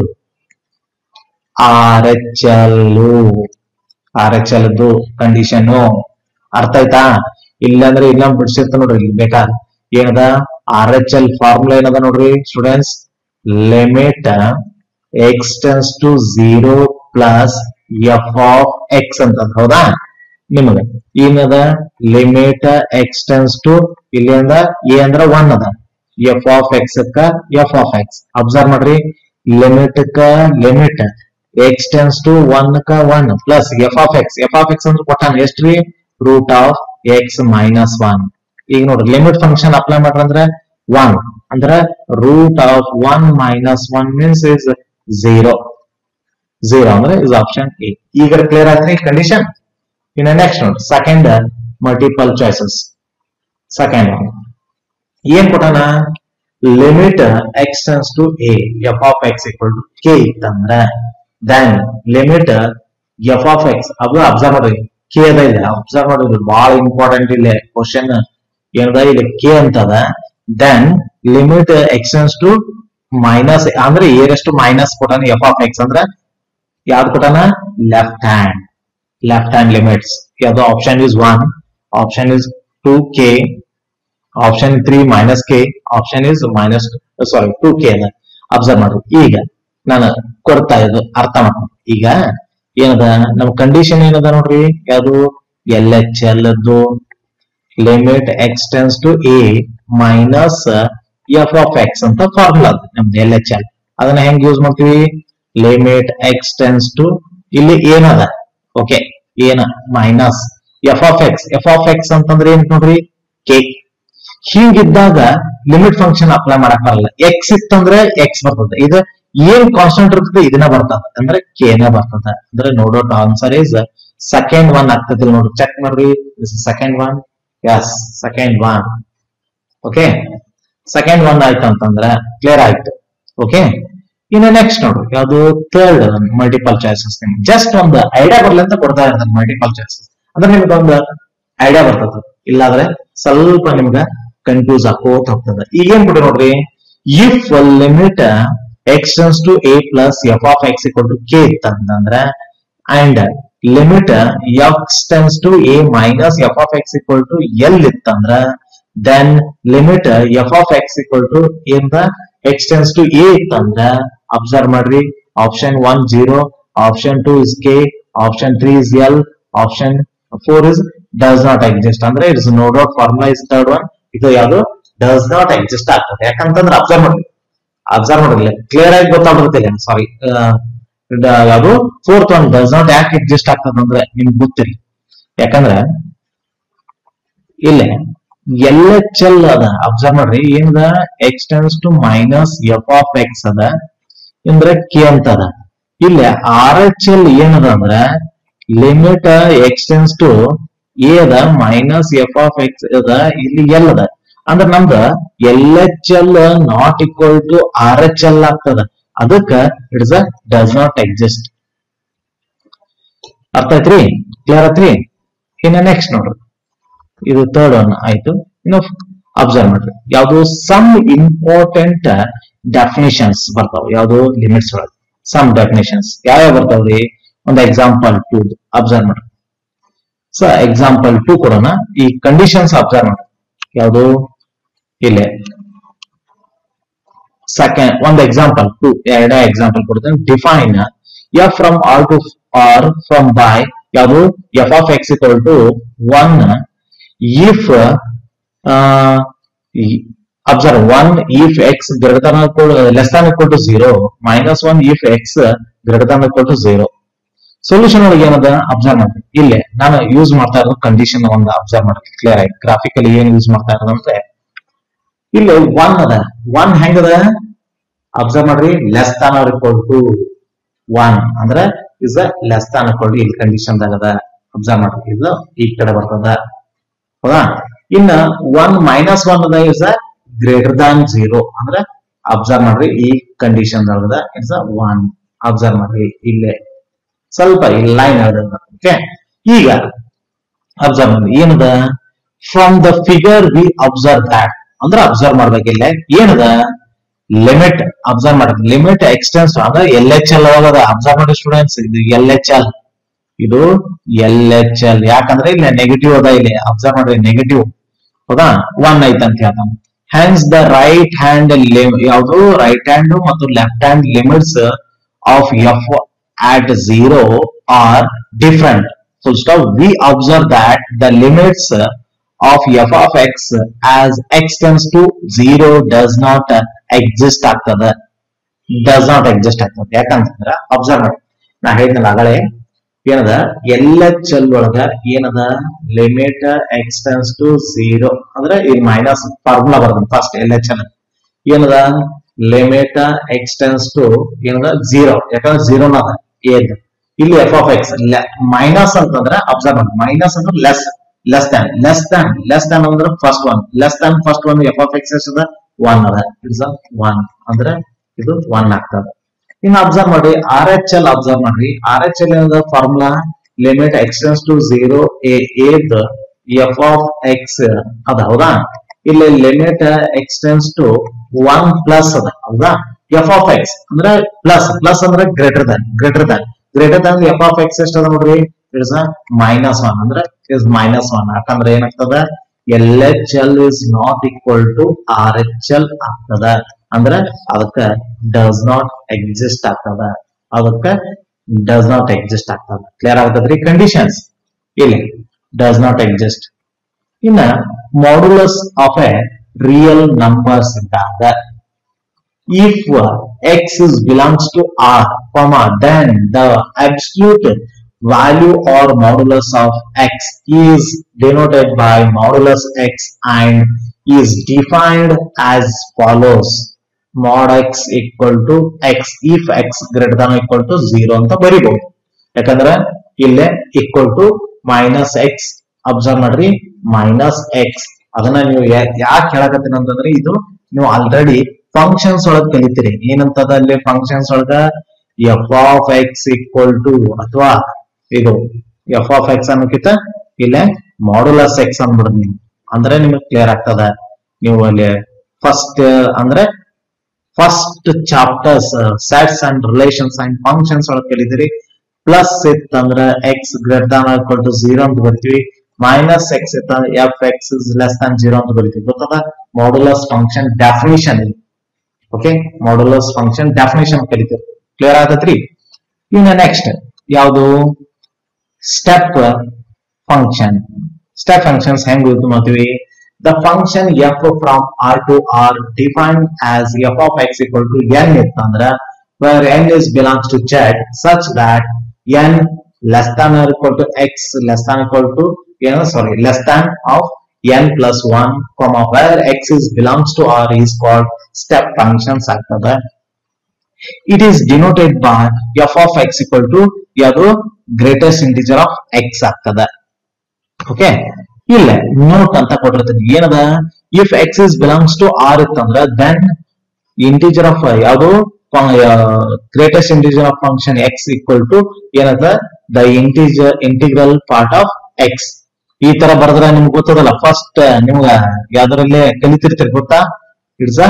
S1: R H L R H L condition ಅರ್ಥ ಆಯ್ತಾ ಇಲ್ಲಾಂದ್ರೆ ಇಲ್ಲ ಬಿಡ್ಸಿರ್ತ ನೋಡ್ರಿ ಇಲ್ಲಿ ಬೇಕಾ ಏನದ ಆರ್ ಎಚ್ ಎಲ್ ಫಾರ್ಮುಲಾ ಏನದ ನೋಡ್ರಿ students limit x tends to zero plus f of x ಅಂತ ಹೌದಾ ನಿಮಗೆ ಏನದ ಲಿಮಿಟ್ ಎಕ್ಸ್ ಟೆನ್ಸ್ ಟು ಇಲ್ಲಿಂದ ಎ ಅಂದ್ರ ಒನ್ ಅದ ಎಫ್ ಆಫ್ ಎಕ್ಸ್ ಕ ಎಫ್ ಆಫ್ ಎಕ್ಸ್ ಅಬ್ಸರ್ವ್ ಮಾಡ್ರಿ ಲಿಮಿಟ್ ಕ limit x tends to one ಕ one plus f of x f of x ಅಂದ್ರೆ ಕೊಟ್ಟಾನ ಎಷ್ಟ್ರಿ root of x minus one ಈಗ ನೋಡ್ರಿ ಲಿಮಿಟ್ ಫಂಕ್ಷನ್ ಅಪ್ಲೈ ಮಾಡ್ರಂದ್ರೆ ಒನ್ ಅಂದ್ರೆ root of one minus one means is zero zero ಅಂದ್ರೆ is option A ಈಗ ಕ್ಲಿಯರ್ ಆಯ್ತು ಕಂಡೀಷನ್ ಇನ್ನು ನೆಕ್ಸ್ಟ್ ನೋಡಿ ಸೆಕೆಂಡ್ ಮಲ್ಟಿಪಲ್ ಚಾಯ್ಸಸ್ ಸೆಕೆಂಡ್ ಏನ್ ಕೊಟ್ಟಾನ limit x tends to a f of x equal to K ಇತ್ತಂದ್ರ then limit f of x ಅದು observe ಮಾಡ್ರಿ ಕೆ ಅದ ಇಲ್ಲ ಅಬ್ಸರ್ವ್ ಮಾಡೋದು ಬಹಳ ಇಂಪಾರ್ಟೆಂಟ್ ಇಲ್ಲಿ ಕ್ವಶನ್ ಏನದ ಇಲ್ಲಿ ಕೆ ಅಂತದ then limit x tends to minus ಅಂದ್ರೆ ಏರಷ್ಟು ಮೈನಸ್ ಕೊಟ್ಟಾನ ಎಫ್ ಆಫ್ ಎಕ್ಸ್ ಅಂದ್ರ ಯಾವ್ದು ಕೊಟ್ಟಾನ left hand left hand limits ಯಾವ್ದು option is one option is two K option three minus K option is minus sorry two K ಅದ observe ಮಾಡ್ರಿ ಈಗ ನಾನು ಕೊಡ್ತಾ ಇದ್ದು ಅರ್ಥ ಮಾಡ್ಕೊಂಡು ಈಗ ಏನದ ನಮ್ ಕಂಡೀಷನ್ ಏನದ ನೋಡ್ರಿ ಯಾವುದು L H L limit x tends to a minus f of x ಅಂತ ಫಾರ್ಮುಲಾ ಅದು ನಮ್ದು ಎಲ್ ಎಚ್ ಎಲ್ ಅದನ್ನ ಹೆಂಗ್ ಯೂಸ್ ಮಾಡ್ತೀವಿ ಲಿಮಿಟ್ ಎಕ್ಸ್ ಟೆನ್ಸ್ ಟು ಇಲ್ಲಿ ಏನದ ಓಕೆ ಏನ minus f of x f of x ಅಂತಂದ್ರೆ ಏನ್ ನೋಡ್ರಿ ಕೆ ಹೀಗಿದ್ದಾಗ ಲಿಮಿಟ್ ಫಂಕ್ಷನ್ ಅಪ್ಲೈ ಮಾಡಕ್ ಬರಲ್ಲ ಎಕ್ಸ್ ಇತ್ತಂದ್ರೆ ಎಕ್ಸ್ ಬರ್ತದೆ ಇದು ಏನ್ ಕಾನ್ಸ್ಟೆಂಟ್ ಇರ್ತದೆ ಇದನ್ನ ಬರ್ತದ ಅಂದ್ರೆ ಕೆನ ಬರ್ತದ ಅಂದ್ರೆ ನೋಡೋ ಆನ್ಸರ್ ಇಸ್ ಸೆಕೆಂಡ್ ಒನ್ ಆಗ್ತದೆ ನೋಡಿ ಚೆಕ್ ಮಾಡ್ರಿ second one yes second one okay second one ಆಯ್ತು ಅಂತಂದ್ರೆ ಕ್ಲಿಯರ್ ಆಯ್ತು ಓಕೆ ಇನ್ನು ನೆಕ್ಸ್ಟ್ ನೋಡ್ರಿ ಯಾವುದು ಥರ್ಡ್ ಮಲ್ಟಿಪಲ್ ಚಾಯ್ಸಸ್ ಜಸ್ಟ್ ಒಂದು ಐಡಿಯಾ ಬರ್ಲಿ ಅಂತ ಕೊಡ್ತಾ ಇರ್ತಾರೆ ಮಲ್ಟಿಪಲ್ ಚಾಯ್ಸಸ್ ಅಂದ್ರೆ ನಿಮ್ಗೆ ಒಂದು ಐಡಿಯಾ ಬರ್ತದ ಇಲ್ಲಾದ್ರೆ ಸ್ವಲ್ಪ ನಿಮ್ಗೆ ಕನ್ಫ್ಯೂಸ್ ಆಕೋತ ಹೋಗ್ತದೆ ಈಗ ಏನ್ ಬಿಡು ನೋಡ್ರಿ if limit x tends to a plus f of x equal to K ಇತ್ತಂತಂದ್ರೆ and limit x tends to a minus f of x equal to L ಇತ್ತಂದ್ರ then limit f of x equal to ಇಂದ x tends to a ಇತ್ತಂದ್ರ observe ಮಾಡ್ರಿ option one zero option two is K option three is L option four is does not exist ಅಂದ್ರೆ it's no doubt formula is third one ಇದು ಯಾವುದು does not exist ಆಗ್ತದೆ ಯಾಕಂತಂದ್ರೆ observe ಮಾಡಿ observe ಮಾಡಿರ್ಲಿ clear ಆಗಿ ಗೊತ್ತಾಗ್ಬಿಡ್ತಿಲ್ಲ sorry ಯಾವುದು fourth one does not ಯಾಕೆ ಎಕ್ಸಿಸ್ಟ್ ಆಗ್ತದೆ ಅಂದ್ರೆ ನಿಮ್ಗೆ ಗೊತ್ತಿರಿ ಯಾಕಂದ್ರೆ ಇಲ್ಲಿ ಎಲ್ ಎಚ್ ಎಲ್ ಅದ ಅಬ್ಸರ್ವ್ ಮಾಡ್ರಿ ಏನದ x tends to minus f of x ಅದ ಅಂದ್ರೆ ಕೆ ಅಂತ ಅದ ಇಲ್ಲಿ ಆರ್ ಎಚ್ ಎಲ್ ಏನದ ಅಂದ್ರೆ limit x tends to a ಅದ ಮೈನಸ್ ಎಫ್ ಆಫ್ ಎಕ್ಸ್ ಅದ ಇಲ್ಲಿ ಎಲ್ ಅದ ಅಂದ್ರೆ ನಮ್ದ L H L not equal to R H L ಆಗ್ತದ ಅದಕ್ಕ it's a does not exist ಅರ್ಥ ಆಯ್ತ್ರಿ ಕ್ಲಿಯರ್ ಆಯ್ತ್ರಿ ಇನ್ನ ನೆಕ್ಸ್ಟ್ ನೋಡ್ರಿ ಇದು ಥರ್ಡ್ ಒನ್ ಆಯ್ತು ಇನ್ನು ಅಬ್ಸರ್ವ್ ಮಾಡ್ರಿ ಯಾವುದು ಸಮ್ ಇಂಪಾರ್ಟೆಂಟ್ ಡೆಫಿನೇಷನ್ಸ್ ಬರ್ತಾವ ಯಾವುದು ಲಿಮಿಟ್ಸ್ ಒಳಗೆ ಸಮ್ ಡೆಫಿನೇಷನ್ಸ್ ಯಾವ್ಯಾವ ಬರ್ತಾವ್ರಿ ಒಂದು ಎಕ್ಸಾಂಪಲ್ ಟು ಅಬ್ಸರ್ವ್ ಮಾಡ್ರಿ ಸೊ ಎಕ್ಸಾಂಪಲ್ ಟು ಕೊಡೋಣ ಈ ಕಂಡೀಷನ್ಸ್ ಅಬ್ಸರ್ವ್ ಮಾಡ್ರಿ ಯಾವುದು ಇಲ್ಲೇ ಸೆಕೆಂಡ್ ಒಂದು ಎಕ್ಸಾಂಪಲ್ ಟು ಎರಡೇ ಎಕ್ಸಾಂಪಲ್ ಕೊಡ್ತೇನೆ define f from R to R from by ಯಾವುದು f of x equal to one if observe one if x greater than equal less than equal to zero minus one if x greater than equal to zero solution ಒಳಗೆ ಏನದ observe ಮಾಡ್ರಿ ಇಲ್ಲೇ ನಾನು use ಮಾಡ್ತಾ ಇರೋದು condition ಒಂದು observe ಮಾಡ್ರಿ clear ಆಗಿ ಗ್ರಾಫಿಕಲಿ ಏನ್ ಯೂಸ್ ಮಾಡ್ತಾ ಇರೋದಂದ್ರೆ ಇಲ್ಲಿ ಒನ್ ಅದ ಒನ್ ಹೆಂಗದ ಅಬ್ಸರ್ವ್ ಮಾಡ್ರಿ less than or equal to one ಅಂದ್ರೆ is less than equal to ಇಲ್ಲಿ ಕಂಡೀಷನ್ ಅದ ಅಬ್ಸರ್ವ್ ಮಾಡ್ರಿ ಇದು ಈ ಕಡೆ ಬರ್ತದ ಹೌದಾ ಇನ್ನ ಒನ್ ಮೈನಸ್ ಒನ್ ಅದ ಇಸ್ ಗ್ರೇಟರ್ ದಾನ್ ಜೀರೋ ಅಂದ್ರೆ ಅಬ್ಸರ್ವ್ ಮಾಡ್ರಿ ಈ ಕಂಡೀಷನ್ ಒಳಗದ ಇಟ್ಸ್ ಒನ್ ಅಬ್ಸರ್ವ್ ಮಾಡ್ರಿ ಇಲ್ಲೇ ಸ್ವಲ್ಪ ಈ ಲೈನ್ ಓಕೆ ಈಗ ಅಬ್ಸರ್ವ್ ಮಾಡಿ ಏನದ from the figure we observe that ಅಂದ್ರೆ ಅಬ್ಸರ್ವ್ ಮಾಡ್ಬೇಕಿಲ್ಲ ಏನದ ಲಿಮಿಟ್ ಅಬ್ಸರ್ವ್ ಮಾಡ್ರಿ ಲಿಮಿಟ್ ಎಕ್ಸ್ಟೆನ್ಸ್ ಅಂದ್ರೆ ಎಲ್ ಎಚ್ ಎಲ್ ಒಳಗದ ಅಬ್ಸರ್ವ್ ಮಾಡಿ ಸ್ಟೂಡೆಂಟ್ಸ್ ಇದು ಎಲ್ ಎಚ್ ಎಲ್ ಇದು ಎಲ್ ಎಚ್ ಎಲ್ ಯಾಕಂದ್ರೆ ಇಲ್ಲಿ ನೆಗೆಟಿವ್ ಅದ ಇಲ್ಲಿ ಅಬ್ಸರ್ವ್ ಮಾಡ್ರಿ ನೆಗೆಟಿವ್ ಹೌದಾ ಒನ್ ಐತ್ ಅಂತ ಹೇಳ್ತಾನೆ ಹ್ಯಾಂಡ್ಸ್ ದ ರೈಟ್ ಹ್ಯಾಂಡ್ ಯಾವುದು ರೈಟ್ ಹ್ಯಾಂಡ್ ಮತ್ತು left hand limits of f at zero are different. Full stop. We observe that the limits of f of x as x tends to zero does not exist ಆಗ್ತದ does not exist ಆಗ್ತದ ಯಾಕಂತಂದ್ರ observe ಮಾಡಿ ನಾ ಹೇಳಿದ್ನಲ್ಲ ಆಗಲೇ ಏನದ ಎಲ್ಲ ಚೆಲ್ ಒಳಗ ಏನದ limit x tends to zero ಅಂದ್ರೆ ಇಲ್ಲಿ ಮೈನಸ್ ಫಾರ್ಮುಲಾ ಬರ್ತದೆ ಫಸ್ಟ್ ಎಲ್ ಎಚ್ ಎಲ್ ಏನದ ಲಿಮಿಟ್ ಎಕ್ಸ್ ಟೆನ್ಸ್ ಟು ಏನದ ಝೀರೋ ಯಾಕಂದ್ರೆ ಝೀರೋನ ಅದ ಏದ್ ಇಲ್ಲಿ ಎಫ್ ಆಫ್ ಎಕ್ಸ್ ಮೈನಸ್ ಅಂತಂದ್ರೆ ಅಬ್ಸರ್ವ್ ಮಾಡಿ ಮೈನಸ್ ಅಂದ್ರೆ less less than less than less than ಅಂದ್ರೆ first one less than first one f of x ಎಷ್ಟದ ಒನ್ ಅದ ಇಟ್ಸ್ ಒನ್ ಅಂದ್ರೆ ಇದು ಒನ್ ಆಗ್ತದ ಇನ್ನು ಅಬ್ಸರ್ವ್ ಮಾಡಿ ಆರ್ ಎಚ್ ಎಲ್ ಅಬ್ಸರ್ವ್ ಮಾಡ್ರಿ ಆರ್ ಎಚ್ ಎಲ್ ಏನದ formula limit x tends to zero a ಏದ್ ಎಫ್ ಆಫ್ ಎಕ್ಸ್ ಅದ ಹೌದಾ ಇಲ್ಲಿ limit x tends to one plus ಅದ ಹೌದಾ ಎಫ್ ಆಫ್ ಎಕ್ಸ್ ಅಂದ್ರೆ ಪ್ಲಸ್ ಪ್ಲಸ್ ಅಂದ್ರೆ greater than greater than greater than f of x ಎಷ್ಟದ ನೋಡ್ರಿ ಇಟ್ಸ್ ಮೈನಸ್ ಒನ್ ಅಂದ್ರೆ ಇಸ್ ಮೈನಸ್ ಒನ್ ಯಾಕಂದ್ರೆ ಏನಾಗ್ತದ L H L is not equal to R H L ಆಗ್ತದ ಅಂದ್ರೆ ಅದಕ್ಕ ಡಸ್ ನಾಟ್ ಎಕ್ಸಿಸ್ಟ್ ಆಗ್ತದ ಅದಕ್ಕ ಡಸ್ ನಾಟ್ ಎಕ್ಸಿಸ್ಟ್ ಆಗ್ತದ ಕ್ಲಿಯರ್ ಆಗ್ತದ್ರಿ ಕಂಡೀಷನ್ಸ್ ಇಲ್ಲಿ ಡಸ್ ನಾಟ್ ಎಕ್ಸಿಸ್ಟ್ ಇನ್ನ modulus of a real numbers ಇದ್ದಾಗ if uh, x is belongs to r comma then the absolute value or modulus of x is denoted by modulus x and is defined as follows mod x equal to x if x greater than or equal to 0 ಅಂತ ಬರಿಬಹುದು ಯಾಕಂದ್ರೆ ಇಲ್ಲೇ equal to minus x observe ಮಾಡ್ರಿ minus x ಅದನ್ನ ನೀವು ಯಾಕೆ ಹೇಳಕತ್ತೀನಿ ಅಂತಂದ್ರೆ ಇದು ನೀವು ಆಲ್ರೆಡಿ ಫಂಕ್ಷನ್ಸ್ ಒಳಗ್ ಕಲಿತೀರಿ ಏನಂತದ ಅಲ್ಲಿ ಫಂಕ್ಷನ್ಸ್ ಒಳಗ f of x equal to ಅಥವಾ ಇದು ಎಫ್ ಆಫ್ ಎಕ್ಸ್ ಅನ್ನೋಕ್ಕಿಂತ ಇಲ್ಲೇ ಮಾಡ್ಯುಲಸ್ ಎಕ್ಸ್ ಅಂದ್ಬಿಡ್ರಿ ನೀವು ಅಂದ್ರೆ ನಿಮಗೆ ಕ್ಲಿಯರ್ ಆಗ್ತದ ನೀವು ಅಲ್ಲಿ ಫಸ್ಟ್ ಅಂದ್ರೆ first chapters sets and relations and functions ಒಳಗೆ ಕಲಿತೀರಿ ಪ್ಲಸ್ ಇತ್ತಂದ್ರ x greater than equal to zero ಅಂತ ಬರ್ತೀವಿ ಮೈನಸ್ ಎಕ್ಸ್ ಇತ್ತಂದ್ರೆ f x is less than zero ಅಂತ ಬರ್ತೀವಿ ಗೊತ್ತದ ಮಾಡ್ಯುಲಸ್ ಫಂಕ್ಷನ್ ಡೆಫಿನೇಷನ್ ಇದು ಓಕೆ ಮಾಡ್ಯುಲಸ್ ಫಂಕ್ಷನ್ ಡೆಫಿನೇಷನ್ ಕಲಿತೀರಿ ಕ್ಲಿಯರ್ ಆಗತ್ರಿ ಇನ್ನು ನೆಕ್ಸ್ಟ್ ಯಾವುದು ಸ್ಟೆಪ್ ಫಂಕ್ಷನ್ ಸ್ಟೆಪ್ ಫಂಕ್ಷನ್ಸ್ ಹೆಂಗ್ ಯೂಸ್ ಮಾಡ್ತೀವಿ the function f from R to R defined as f of x equal to N ಇತ್ತಂದ್ರ where n is belongs to z such that n less than or equal to x less than or equal to you know, sorry less than of n plus 1 comma where x is belongs to r is called step functions ಆಗ್ತದೆ it is denoted by f of x equal to ಯಾವುದು greatest integer of x ಆಗ್ತದೆ okay ಇಲ್ಲ note ಅಂತ ಕೊಟ್ಟಿರ್ತೀನಿ ಏನದ if x is belongs to R ಇತ್ತಂದ್ರ then integer of ಯಾವುದು greatest integer of function x equal to ಏನದ the integer integral part of x ಈ ತರ ಬರೆದ್ರೆ ನಿಮ್ಗೆ ಗೊತ್ತದಲ್ಲ ಫಸ್ಟ್ ನಿಮ್ಗ ಯಾವ್ದ್ರಲ್ಲೇ ಕಲಿತಿರ್ತೀರಿ ಗೊತ್ತಾ it's a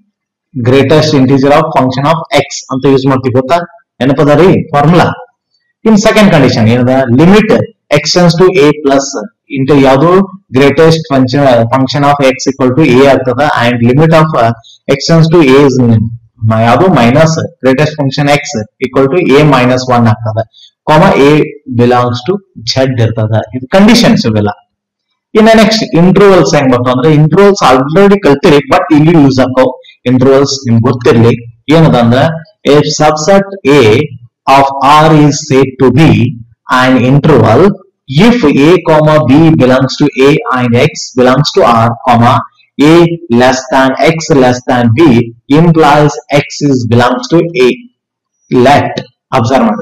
S1: greatest integer of function of x ಅಂತ ಯೂಸ್ ಮಾಡ್ತೀವಿ ಗೊತ್ತಾ ನೆನಪದ ರೀ ಫಾರ್ಮುಲಾ ಇನ್ ಸೆಕೆಂಡ್ ಕಂಡೀಷನ್ ಏನದ limit x tends to a plus into ಯಾವುದು greatest function function of x equal to a ಆಗ್ತದ and limit of x tends to a ಯಾವುದು minus greatest function x equal to a minus one ಆಗ್ತದ comma A belongs to Z ಇರ್ತದ ಇದು conditions ಇವೆಲ್ಲ ಇನ್ನ next intervals ಹೆಂಗ್ ಬರ್ತಾವ ಅಂದ್ರೆ ಇಂಟರ್ವಲ್ಸ್ ಆಲ್ರೆಡಿ ಕಲ್ತಿರಿ ಬಟ್ ಇಲ್ಲಿ ಯೂಸ್ ಆಕವ್ ಇಂಟರ್ವಲ್ಸ್ ನಿಮ್ಗೆ ಗೊತ್ತಿರ್ಲಿ ಏನದ ಅಂದ್ರೆ if subset A of R is said to be an interval if A comma B belongs to A and X belongs to R comma A less than X less than B implies X is belongs to A let observe ಮಾಡ್ರಿ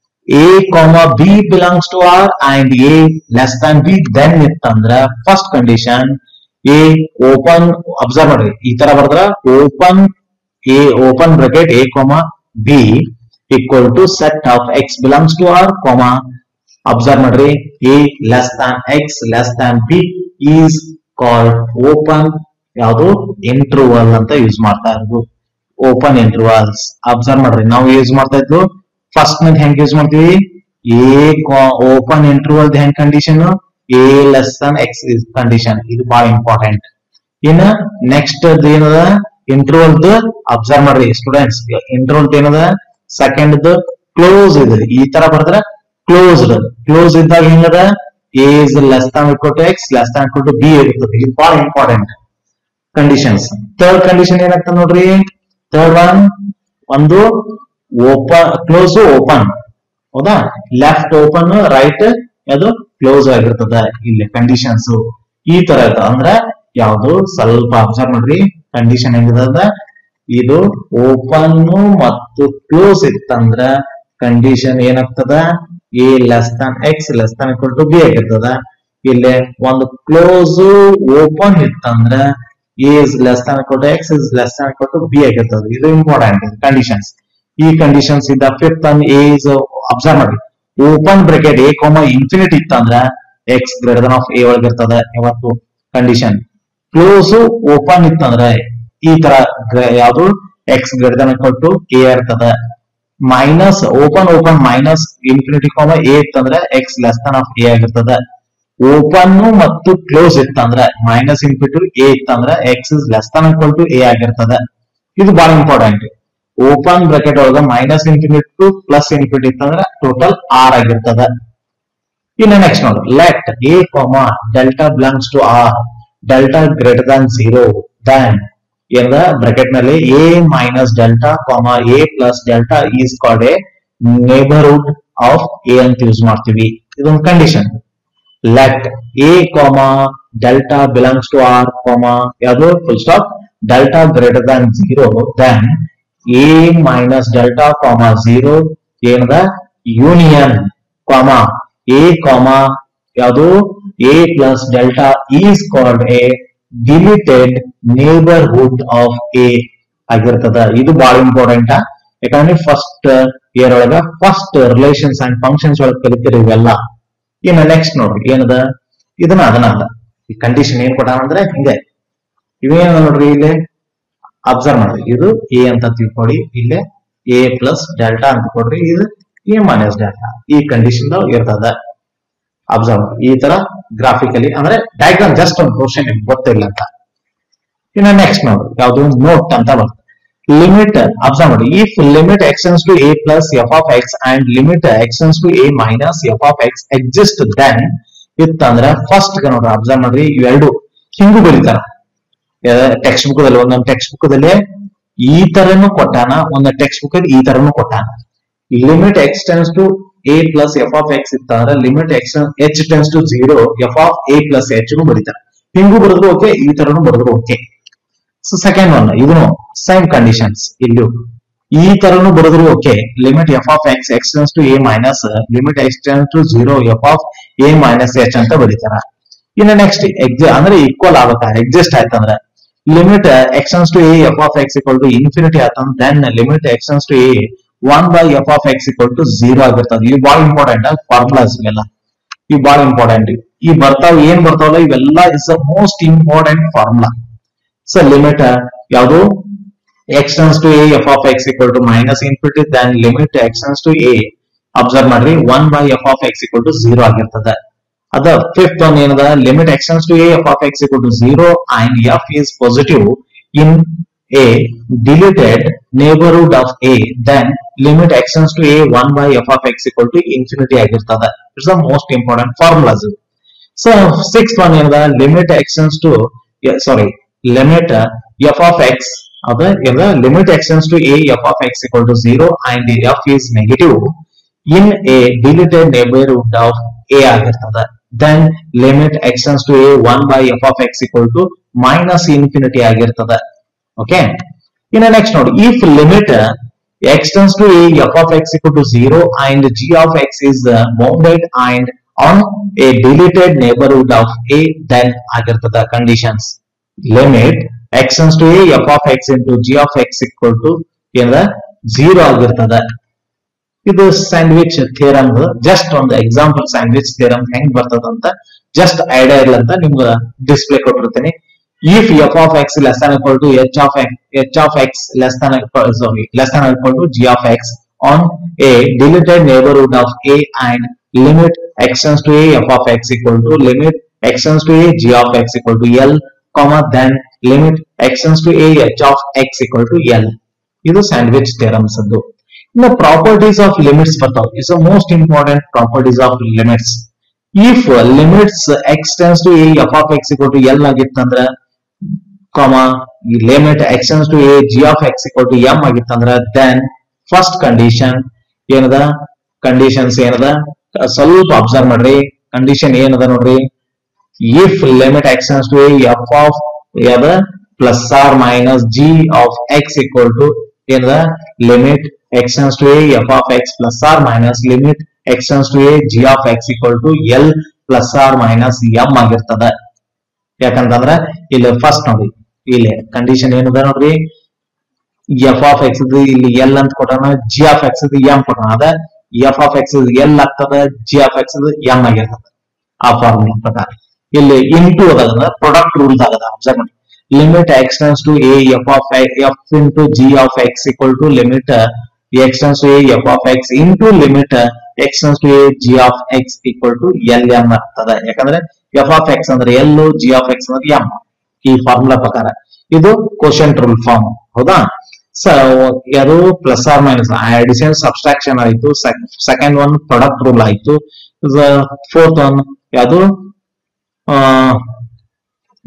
S1: A comma B belongs to R and A less than B then ಇತ್ತಂದ್ರ first condition A open observe ಮಾಡ್ರಿ ಈ ತರ ಬರೆದ್ರ open A open bracket A comma B equal to set of X belongs to R comma observe ಮಾಡ್ರಿ A less than X less than B is called open ಯಾವುದು interval ಅಂತ use ಮಾಡ್ತಾ ಇರೋದು open intervals observe ಮಾಡ್ರಿ ನಾವು use ಮಾಡ್ತಾ ಇದ್ವು first ನಲ್ಲಿ ಹೆಂಗ್ ಯೂಸ್ ಮಾಡ್ತೀವಿ ಎ ಓಪನ್ ಇಂಟರ್ವಲ್ ಹೆಂಗ್ condition a less than x is condition ಇದು ಬಹಳ ಇಂಪಾರ್ಟೆಂಟ್ ಇನ್ನ ನೆಕ್ಸ್ಟ್ ಏನದ ಇಂಟರ್ವಲ್ ಅಬ್ಸರ್ವ್ ಮಾಡ್ರಿ ಸ್ಟೂಡೆಂಟ್ಸ್ ಇಂಟರ್ವಲ್ ಏನದ ಸೆಕೆಂಡ್ ಕ್ಲೋಸ್ ಇದೆ ಈ ತರ ಬರ್ದ್ರೆ ಕ್ಲೋಸ್ಡ್ ಕ್ಲೋಸ್ ಇದ್ದಾಗ ಹೆಂಗದ a is less than equal to x less than equal to b ಇರ್ತದೆ ಇದು ಬಹಳ ಇಂಪಾರ್ಟೆಂಟ್ ಕಂಡೀಷನ್ಸ್ ಥರ್ಡ್ ಕಂಡೀಷನ್ ಏನಾಗ್ತದೆ ನೋಡ್ರಿ ಥರ್ಡ್ ಒನ್ ಒಂದು ಓಪನ್ ಕ್ಲೋಸ್ ಓಪನ್ ಹೌದಾ ಲೆಫ್ಟ್ ಓಪನ್ ರೈಟ್ ಅದು ಕ್ಲೋಸ್ ಆಗಿರ್ತದ ಇಲ್ಲಿ ಕಂಡೀಷನ್ಸ್ ಈ ತರ ಇರ್ತದ ಅಂದ್ರ ಯಾವ್ದು ಸ್ವಲ್ಪ ಅಬ್ಸರ್ವ್ ಮಾಡ್ರಿ ಕಂಡೀಷನ್ ಹೆಂಗಿದ ಇದು ಓಪನ್ ಮತ್ತು ಕ್ಲೋಸ್ ಇತ್ತಂದ್ರ ಕಂಡೀಷನ್ ಏನಾಗ್ತದ a less than x less than equal to b ಆಗಿರ್ತದ ಇಲ್ಲಿ ಒಂದು ಕ್ಲೋಸ್ ಓಪನ್ ಇತ್ತಂದ್ರ a is less than equal to x is less than equal to b ಆಗಿರ್ತದ ಇದು ಇಂಪಾರ್ಟೆಂಟ್ ಕಂಡೀಷನ್ಸ್ ಈ ಕಂಡೀಷನ್ಸ್ ಇದ್ದ fifth one a is observe ಮಾಡಿ open bracket a comma infinite ಇತ್ತಂದ್ರ x greater than of a ಒಳಗಿರ್ತದ ಯಾವತ್ತು condition close open ಇತ್ತಂದ್ರ ಈ ತರ ಗ್ರ- ಯಾವ್ದು x greater than equal to a ಇರ್ತದ minus open open minus infinity comma a ಇತ್ತಂದ್ರೆ x less than of a ಆಗಿರ್ತದ ಓಪನ್ ಮತ್ತು ಕ್ಲೋಸ್ ಇತ್ತಂದ್ರೆ ಮೈನಸ್ ಇನ್ಫಿನಿಟಿ ಎ ಇತ್ತಂದ್ರೆ x is less than equal to a ಆಗಿರ್ತದ ಇದು ಬಹಳ ಇಂಪಾರ್ಟೆಂಟ್ ಓಪನ್ ಬ್ರಾಕೆಟ್ ಒಳಗ minus infinity to plus infinity ಇತ್ತಂದ್ರೆ ಟೋಟಲ್ ಆರ್ ಆಗಿರ್ತದ ಇನ್ನು ನೆಕ್ಸ್ಟ್ ನೋಡಿ let a comma delta belongs to R delta greater than zero then ಏನದ ಬ್ರಾಕೆಟ್ ನಲ್ಲಿ ಎ ಮೈನಸ್ ಡೆಲ್ಟಾ ಕಾಮ A plus delta is called a neighbourhood of a ಅಂತ use ಮಾಡ್ತೀವಿ ಇದೊಂದು condition let a comma delta belongs to R comma ಯಾವುದು full stop delta greater than zero then a minus delta comma zero ಏನದ union comma a comma ಯಾವುದು a plus delta is called a deleted neighbourhood of a ಆಗಿರ್ತದ ಇದು ಬಹಳ important ಯಾಕಂದ್ರೆ first year ಒಳಗ first relations and functions ಒಳಗೆ ಕಲಿತೀರಿ ಇವೆಲ್ಲ ಇನ್ನ ನೆಕ್ಸ್ಟ್ ನೋಡ್ರಿ ಏನದ ಇದನ್ನ ಅದನ್ನ ಅದ ಈ ಕಂಡೀಷನ್ ಏನ್ ಕೊಟ್ಟಾನ ಅಂದ್ರೆ ಹಿಂಗೆ ಇವೇನ ನೋಡ್ರಿ ಇಲ್ಲಿ ಅಬ್ಸರ್ವ್ ಮಾಡ್ರಿ ಇದು ಎ ಅಂತ ತಿಳ್ಕೊಳ್ಳಿ ಇಲ್ಲೇ ಎ ಪ್ಲಸ್ ಡೆಲ್ಟಾ ಅಂತ ಕೊಡ್ರಿ ಇದು ಎ ಮೈನಸ್ ಡೆಲ್ಟಾ ಈ ಕಂಡೀಷನ್ ಇರ್ತದ ಅಬ್ಸರ್ವ್ ಈ ತರ ಗ್ರಾಫಿಕಲಿ ಅಂದ್ರೆ ಡಯಾಗ್ರಾಮ್ ಜಸ್ಟ್ ಒಂದು ಕ್ವಶನ್ ಗೊತ್ತಿಲ್ಲ ಅಂತ ಇನ್ನ ನೆಕ್ಸ್ಟ್ ನೋಡಿ ಯಾವುದು ನೋಟ್ ಅಂತ ಬರ್ತದೆ ಲಿಮಿಟ್ ಅಬ್ಸರ್ವ್ ಮಾಡಿ if limit x tends to a plus f of x and limit x tends to a minus f of x exist then ಇತ್ತಂದ್ರೆ ಫಸ್ಟ್ ನೋಡ್ರಿ ಅಬ್ಸರ್ವ್ ಮಾಡ್ರಿ ಇವೆರಡು ಹಿಂಗು ಬರೀತಾರ ಟೆಕ್ಸ್ಟ್ ಬುಕ್ ದಲ್ಲಿ ಒಂದೊಂದು ಟೆಕ್ಸ್ಟ್ ಬುಕ್ ದಲ್ಲಿ ಈ ತರನು ಕೊಟ್ಟಾನ ಒಂದು ಟೆಕ್ಸ್ಟ್ ಬುಕ್ ಈ ತರನು ಕೊಟ್ಟಾನ limit x tends to a plus f of x ಇತ್ತಂದ್ರೆ limit x h tends to zero f of a plus h ನು ಬರೀತಾರೆ ಹಿಂಗೂ ಬರೆದ್ರು ಓಕೆ ಈ ತರನು ಬರೆದ್ರು ಓಕೆ ಸೊ ಸೆಕೆಂಡ್ ಒನ್ ಇದನ್ನು ಸೇಮ್ ಕಂಡೀಷನ್ಸ್ ಇಲ್ಲೂ ಈ ತರನು ಬರೆದ್ರು okay limit f of x x tends to a minus limit x tends to zero f of a minus h ಅಂತ ಬರೀತಾರ ಇನ್ನು ನೆಕ್ಸ್ಟ್ ಎಕ್ಸ್ ಅಂದ್ರೆ ಈಕ್ವಲ್ ಆಗ್ಬೇಕಾದ್ರೆ ಎಕ್ಸಿಸ್ಟ್ ಆಯ್ತಂದ್ರೆ limit x tends to a f of x equal to infinity ಆತಂದ್ರೆ then limit x tends to a one by f of x equal to zero ಆಗಿರ್ತದೆ ಇವು ಬಹಳ ಇಂಪಾರ್ಟೆಂಟ್ ಫಾರ್ಮುಲಾಸ್ ಇವೆಲ್ಲ ಇವು ಬಹಳ ಇಂಪಾರ್ಟೆಂಟ್ ಈ ಬರ್ತಾವ ಏನ್ ಬರ್ತಾವಲ್ಲ ಇವೆಲ್ಲ is the most important formula so limit ಯಾವುದು x tends to a f of x equal to minus infinity then limit x tends to a observe ಮಾಡ್ರಿ one by f of x equal to zero ಆಗಿರ್ತದೆ ಅದ fifth one ಏನದ limit x tends to a f of x equal to zero and f is positive in a deleted neighborhood of a then limit extends to a 1 by f of x equal to infinity ಆಗಿರ್ತದ it's the most important formulas so six one ಏನದ limit x tends to sorry limit f of x ಅದ ಏನದ limit x tends to a f of x equal to zero and f is negative in a deleted neighbourhood of a ಆಗಿರ್ತದ then limit x tends to a one by f of x equal to minus infinity ಆಗಿರ್ತದ okay ಇನ್ನು next ನೋಡಿ if limit x tends to a f of x equal to zero and g of x is bounded and on a deleted neighbourhood of a then ಆಗಿರ್ತದ conditions limit x tends to a f of x into g of x equal to ಏನದ zero ಆಗಿರ್ತದ ಇದು sandwich theorem just ಒಂದು example sandwich theorem ಹೆಂಗ್ ಬರ್ತದಂತ just idea ಇರ್ಲಂತ ನಿಮ್ಗೆ display ಕೊಟ್ಟಿರ್ತೀನಿ if f of x less than equal to h of x h of x less than equal sorry less than equal to g of x on a deleted neighborhood of a and limit x tends to a f of x equal to limit x tends to a g of x equal to l comma then limit x tends to a h of x equal to l ಇದು sandwich theorems ಅದು ಇನ್ನು properties of limits ಬರ್ತಾವ is most important properties of limits if limits x tends to a f of x equal to l ಆಗಿತ್ತಂದ್ರ comma ಈ limit x tends to a g of x equal to m ಆಗಿತ್ತಂದ್ರ then first condition ಏನದ conditions ಏನದ ಸ್ವಲ್ಪ observe ಮಾಡ್ರಿ condition ಏನದ ನೋಡ್ರಿ if limit x tends to a f of ಯಾವ್ದ plus or minus g of x equal to ಏನದ limit x tends to a f of x plus or minus limit x tends to a g of x equal to l plus or minus m ಆಗಿರ್ತದ ಯಾಕಂತಂದ್ರ ಇಲ್ಲಿ first ನೋಡಿ ಇಲ್ಲಿ condition ಏನದ ನೋಡ್ರಿ f of x ಇಲ್ಲಿ l ಅಂತ ಕೊಟ್ಟಾನ ಜಿ ಆಫ್ ಎಕ್ಸ್ ಎಂ ಕೊಟ್ಟಾನ ಅದ ಎಫ್ ಆಫ್ ಎಕ್ಸ್ ಎಲ್ ಆಗ್ತದ ಜಿ ಆಫ್ ಎಕ್ಸ್ ಎಂ ಆಗಿರ್ತದ ಆ ಫಾರ್ಮುಲಾ ಪ್ರಕಾರ ಇಲ್ಲಿ ಇಂಟು ಅದಾಗ ಪ್ರೊಡಕ್ಟ್ ರೂಲ್ಸ್ ಆಗದ ಅಬ್ಸರ್ವ್ ಮಾಡಿ limit x tends to a f of f into g of x equal to limit x tends to a f of x into limit x tends to a g of x equal to l m ಆಗ್ತದ ಯಾಕಂದ್ರೆ f of x ಅಂದ್ರೆ l g of x ಅಂದ್ರೆ m ಈ formula ಪ್ರಕಾರ ಇದು quotient rule form ಹೌದಾ so ಯಾರು plus or minus addition subtraction ಆಯ್ತು ಸೆಕೆಂಡ್ ಒನ್ ಪ್ರಾಡಕ್ಟ್ ರೂಲ್ ಆಯ್ತು ಫೋರ್ತ್ ಒನ್ ಯಾವುದು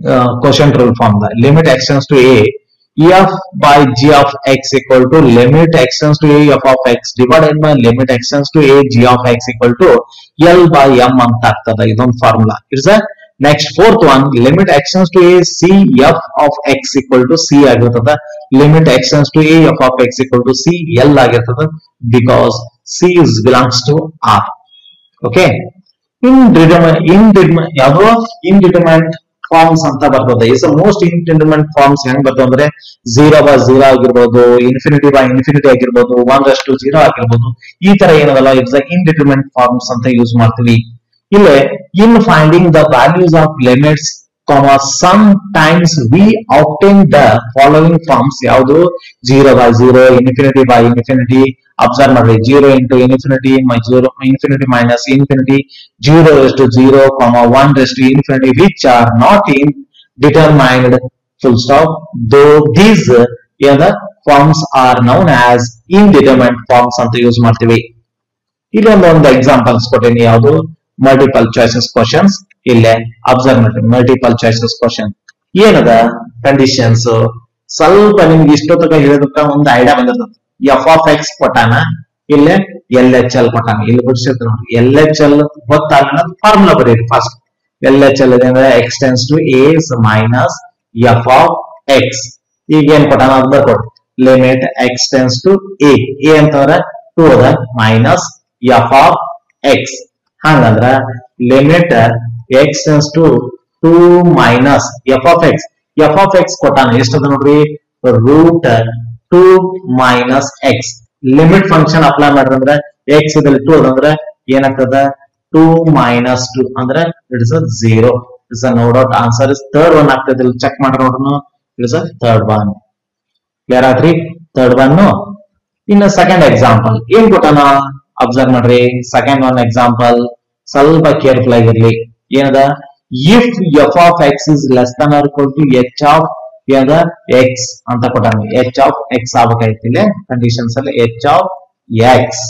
S1: quotient rule form the limit x tends to a f by g of x equal to limit x tends to a f of x divided by limit x tends to a g of x equal to l by m ಅಂತ ಆಗ್ತದ ಇದೊಂದು formula it's a next fourth one limit x tends to a c f of x equal to c ಆಗಿರ್ತದ limit x tends to a f of x equal to c l ಆಗಿರ್ತದ because c is belongs to R okay in in ಯಾವ್ದೋ indeterminate forms ಅಂತ ಬರ್ತದೆ is most ಇನ್ಡಿಟರ್ಮೆಂಟ್ forms ಹೆಂಗ್ ಬರ್ತವೆ ಅಂದ್ರೆ zero by zero ಆಗಿರ್ಬೋದು infinity by infinity ಆಗಿರ್ಬೋದು one ರಷ್ಟು ಜೀರೋ ಆಗಿರ್ಬೋದು ಈ ತರ ಏನದಲ್ಲ ಇಟ್ಸ್ ಇನ್ಡಿಟರ್ಮೆಂಟ್ ಫಾರ್ಮ್ಸ್ ಅಂತ ಯೂಸ್ ಮಾಡ್ತೀವಿ ಇಲ್ಲೇ in finding the values of limits comma sometimes we obtain the following forms ಯಾವುದು zero by zero infinity by infinity observe ಮಾಡ್ರಿ ಜೀರೋ ಇಂಟು ಇನ್ಫಿನಿಟಿ ಮೈ zero infinity minus infinity zero ಎಷ್ಟು zero comma one ಎಷ್ಟು infinity which are not indetermined full stop ದೋ these ಏನದ forms are known as indetermined forms ಅಂತ use ಮಾಡ್ತೀವಿ ಇಲ್ಲೊಂದು ಒಂದು ಎಕ್ಸಾಂಪಲ್ಸ್ ಕೊಟ್ಟೇನಿ ಯಾವುದು ಮಲ್ಟಿಪಲ್ ಚಾಯ್ಸಸ್ ಕ್ವಶನ್ಸ್ ಇಲ್ಲೇ ಅಬ್ಸರ್ವ್ ಮಾಡಿ ಮಲ್ಟಿಪಲ್ ಚಾಯ್ಸಸ್ ಕ್ವಶನ್ ಏನದ ಕಂಡೀಷನ್ಸ್ ಸ್ವಲ್ಪ ನಿಮ್ಗೆ ಇಷ್ಟೊತ್ತಕ ಹೇಳಿದಕ್ಕ ಒಂದು ಐಡಿಯಾ ಬಂದಿರ್ತದೆ ಎಫ್ ಆಫ್ ಎಕ್ಸ್ ಕೊಟ್ಟಾನ ಇಲ್ಲೇ ಎಲ್ ಎಚ್ ಎಲ್ ಕೊಟ್ಟಾನ ಇಲ್ಲಿ ಬಿಡಿಸಿರ್ತಾರೆ ನೋಡಿ ಎಲ್ ಎಚ್ ಎಲ್ ಗೊತ್ತಾಗ ಫಾರ್ಮುಲಾ ಬರೀರಿ ಫಸ್ಟ್ ಎಲ್ ಎಚ್ ಎಲ್ ಅಂದ್ರೆ x tends to s minus f of x ಈಗ ಏನ್ ಕೊಟ್ಟಾನ ಅದ್ ಬರ್ಕೊಡ್ರಿ limit x tends to a a ಅಂತಂದ್ರೆ ಟೂ ಅದ ಮೈನಸ್ ಎಫ್ ಆಫ್ ಎಕ್ಸ್ ಹಂಗಂದ್ರ limit x tends to two minus f of x f of x ಕೊಟ್ಟಾನ ಎಷ್ಟದ ನೋಡ್ರಿ root two minus x limit function apply ಮಾಡ್ರಿ ಅಂದ್ರೆ ಎಕ್ಸ್ ಇದಲ್ಲಿ ಟೂ ಅದಂದ್ರೆ ಏನಾಗ್ತದ ಟೂ ಮೈನಸ್ ಟೂ ಅಂದ್ರೆ it's a zero it's a no doubt answer is third one ಆಗ್ತದೆ ಇಲ್ಲಿ ಚೆಕ್ ಮಾಡ್ರಿ ನೋಡ್ರಿ it's a third one clear ಆತ್ರಿ ಥರ್ಡ್ ಒನ್ ಇನ್ನು ಸೆಕೆಂಡ್ ಎಕ್ಸಾಂಪಲ್ ಏನ್ ಕೊಟ್ಟಾನ ಅಬ್ಸರ್ವ್ ಮಾಡ್ರಿ ಸೆಕೆಂಡ್ ಒನ್ ಎಕ್ಸಾಂಪಲ್ ಸ್ವಲ್ಪ ಕೇರ್ಫುಲ್ ಆಗಿರ್ಲಿ ಏನದ if f of x is less than or equal to h of ಏನದ ಎಕ್ಸ್ ಅಂತ ಕೊಟ್ಟಾನ ಎಚ್ ಆಫ್ ಎಕ್ಸ್ ಆಗ್ಬೇಕಾಯ್ತು ಇಲ್ಲಿ ಕಂಡೀಷನ್ಸ್ ಅಲ್ಲಿ h of x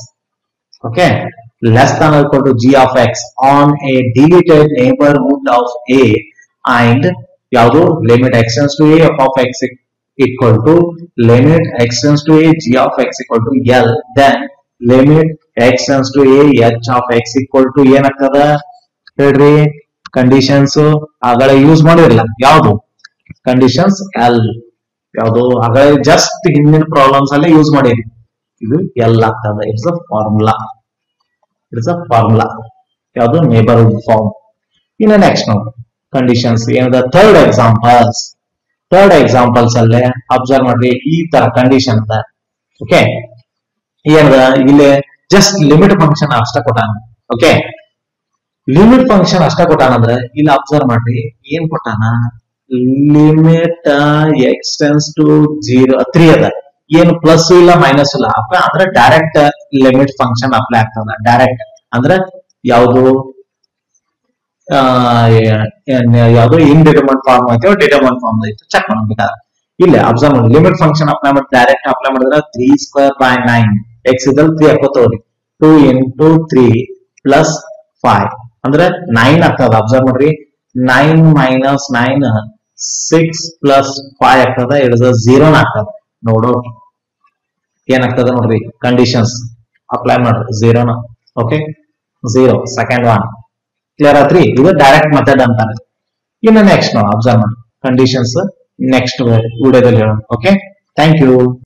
S1: okay less than or equal to g of x on a deleted neighbourhood of a and ಯಾವುದು limit x tends to a f of x equal to limit x tends to a g of x equal to L then limit x tends to a h of x equal to ಏನಾಗ್ತದ ಹೇಳ್ರಿ conditions ಆಗಲೇ use ಮಾಡಿರಲ್ಲ ಯಾವುದು conditions L ಯಾವುದು ಆಗಲೇ just ಹಿಂದಿನ problems ಅಲ್ಲೇ use ಮಾಡಿರಿ ಇದು ಎಲ್ ಆಗ್ತದ it's a formula it's a formula ಯಾವುದು ನೇಬರ್ಹುಡ್ ಫಾರ್ಮ್ ಇನ್ನು ನೆಕ್ಸ್ಟ್ ನಾವು ಕಂಡೀಷನ್ಸ್ ಏನದ ಥರ್ಡ್ ಎಕ್ಸಾಂಪಲ್ಸ್ ಥರ್ಡ್ ಎಕ್ಸಾಂಪಲ್ಸ್ ಅಲ್ಲೇ ಅಬ್ಸರ್ವ್ ಮಾಡ್ರಿ ಈ ತರ ಕಂಡೀಷನ್ ಅದ ಓಕೆ ಏನದ ಇಲ್ಲಿ ಜಸ್ಟ್ ಲಿಮಿಟ್ ಫಂಕ್ಷನ್ ಅಷ್ಟ ಕೊಟ್ಟಾನ ಓಕೆ ಲಿಮಿಟ್ ಫಂಕ್ಷನ್ ಅಷ್ಟ ಕೊಟ್ಟಾನ ಅಂದ್ರೆ ಇಲ್ಲಿ ಅಬ್ಸರ್ವ್ ಮಾಡ್ರಿ ಏನ್ ಕೊಟ್ಟಾನ limit x tends to zero three ಅದ ಏನು ಪ್ಲಸ್ ಇಲ್ಲ ಮೈನಸ್ ಇಲ್ಲ ಅಪ್ಪ ಅಂದ್ರೆ ಡೈರೆಕ್ಟ್ ಲಿಮಿಟ್ ಫಂಕ್ಷನ್ ಅಪ್ಲೈ ಆಗ್ತದ ಡೈರೆಕ್ಟ್ ಅಂದ್ರೆ ಯಾವುದು ಯಾವುದು ಇನ್ಡಿಟರ್ಮೆಂಟ್ ಫಾರ್ಮ್ ಐತೆ ಡಿಟರ್ಮೆಂಟ್ ಫಾರ್ಮ್ ಐತೆ ಚೆಕ್ ಮಾಡ್ಬೇಕಾದ್ರೆ ಇಲ್ಲ ಅಬ್ಸರ್ವ್ ಮಾಡಿ ಲಿಮಿಟ್ ಫಂಕ್ಷನ್ ಅಪ್ಲೈ ಮಾಡಿ ಡೈರೆಕ್ಟ್ ಅಪ್ಲೈ ಮಾಡಿದ್ರೆ three square by nine x ಇದ್ರಲ್ಲಿ ತ್ರೀ ಹಾಕೋತವ್ರಿ two into three plus five ಅಂದ್ರೆ ನೈನ್ ಆಗ್ತದ ಅಬ್ಸರ್ವ್ ಮಾಡ್ರಿ nine minus nine six plus five ಆಗ್ತದ ಇಟ್ಸ್ ಝೀರೋನ ಆಗ್ತದ ನೋಡೋ ಏನಾಗ್ತದ ನೋಡ್ರಿ ಕಂಡೀಷನ್ಸ್ ಅಪ್ಲೈ ಮಾಡ್ರಿ ಝೀರೋನ okay zero second one clear ಆತ್ರಿ ಇದು ಡೈರೆಕ್ಟ್ ಮೆಥಡ್ ಅಂತಾರೆ ಇನ್ನು ನೆಕ್ಸ್ಟ್ ನಾವು ಅಬ್ಸರ್ವ್ ಮಾಡಿ ಕಂಡೀಷನ್ಸ್ ನೆಕ್ಸ್ಟ್ ವಿಡಿಯೋದಲ್ಲಿ ಹೇಳೋಣ ಓಕೆ ಥ್ಯಾಂಕ್ ಯು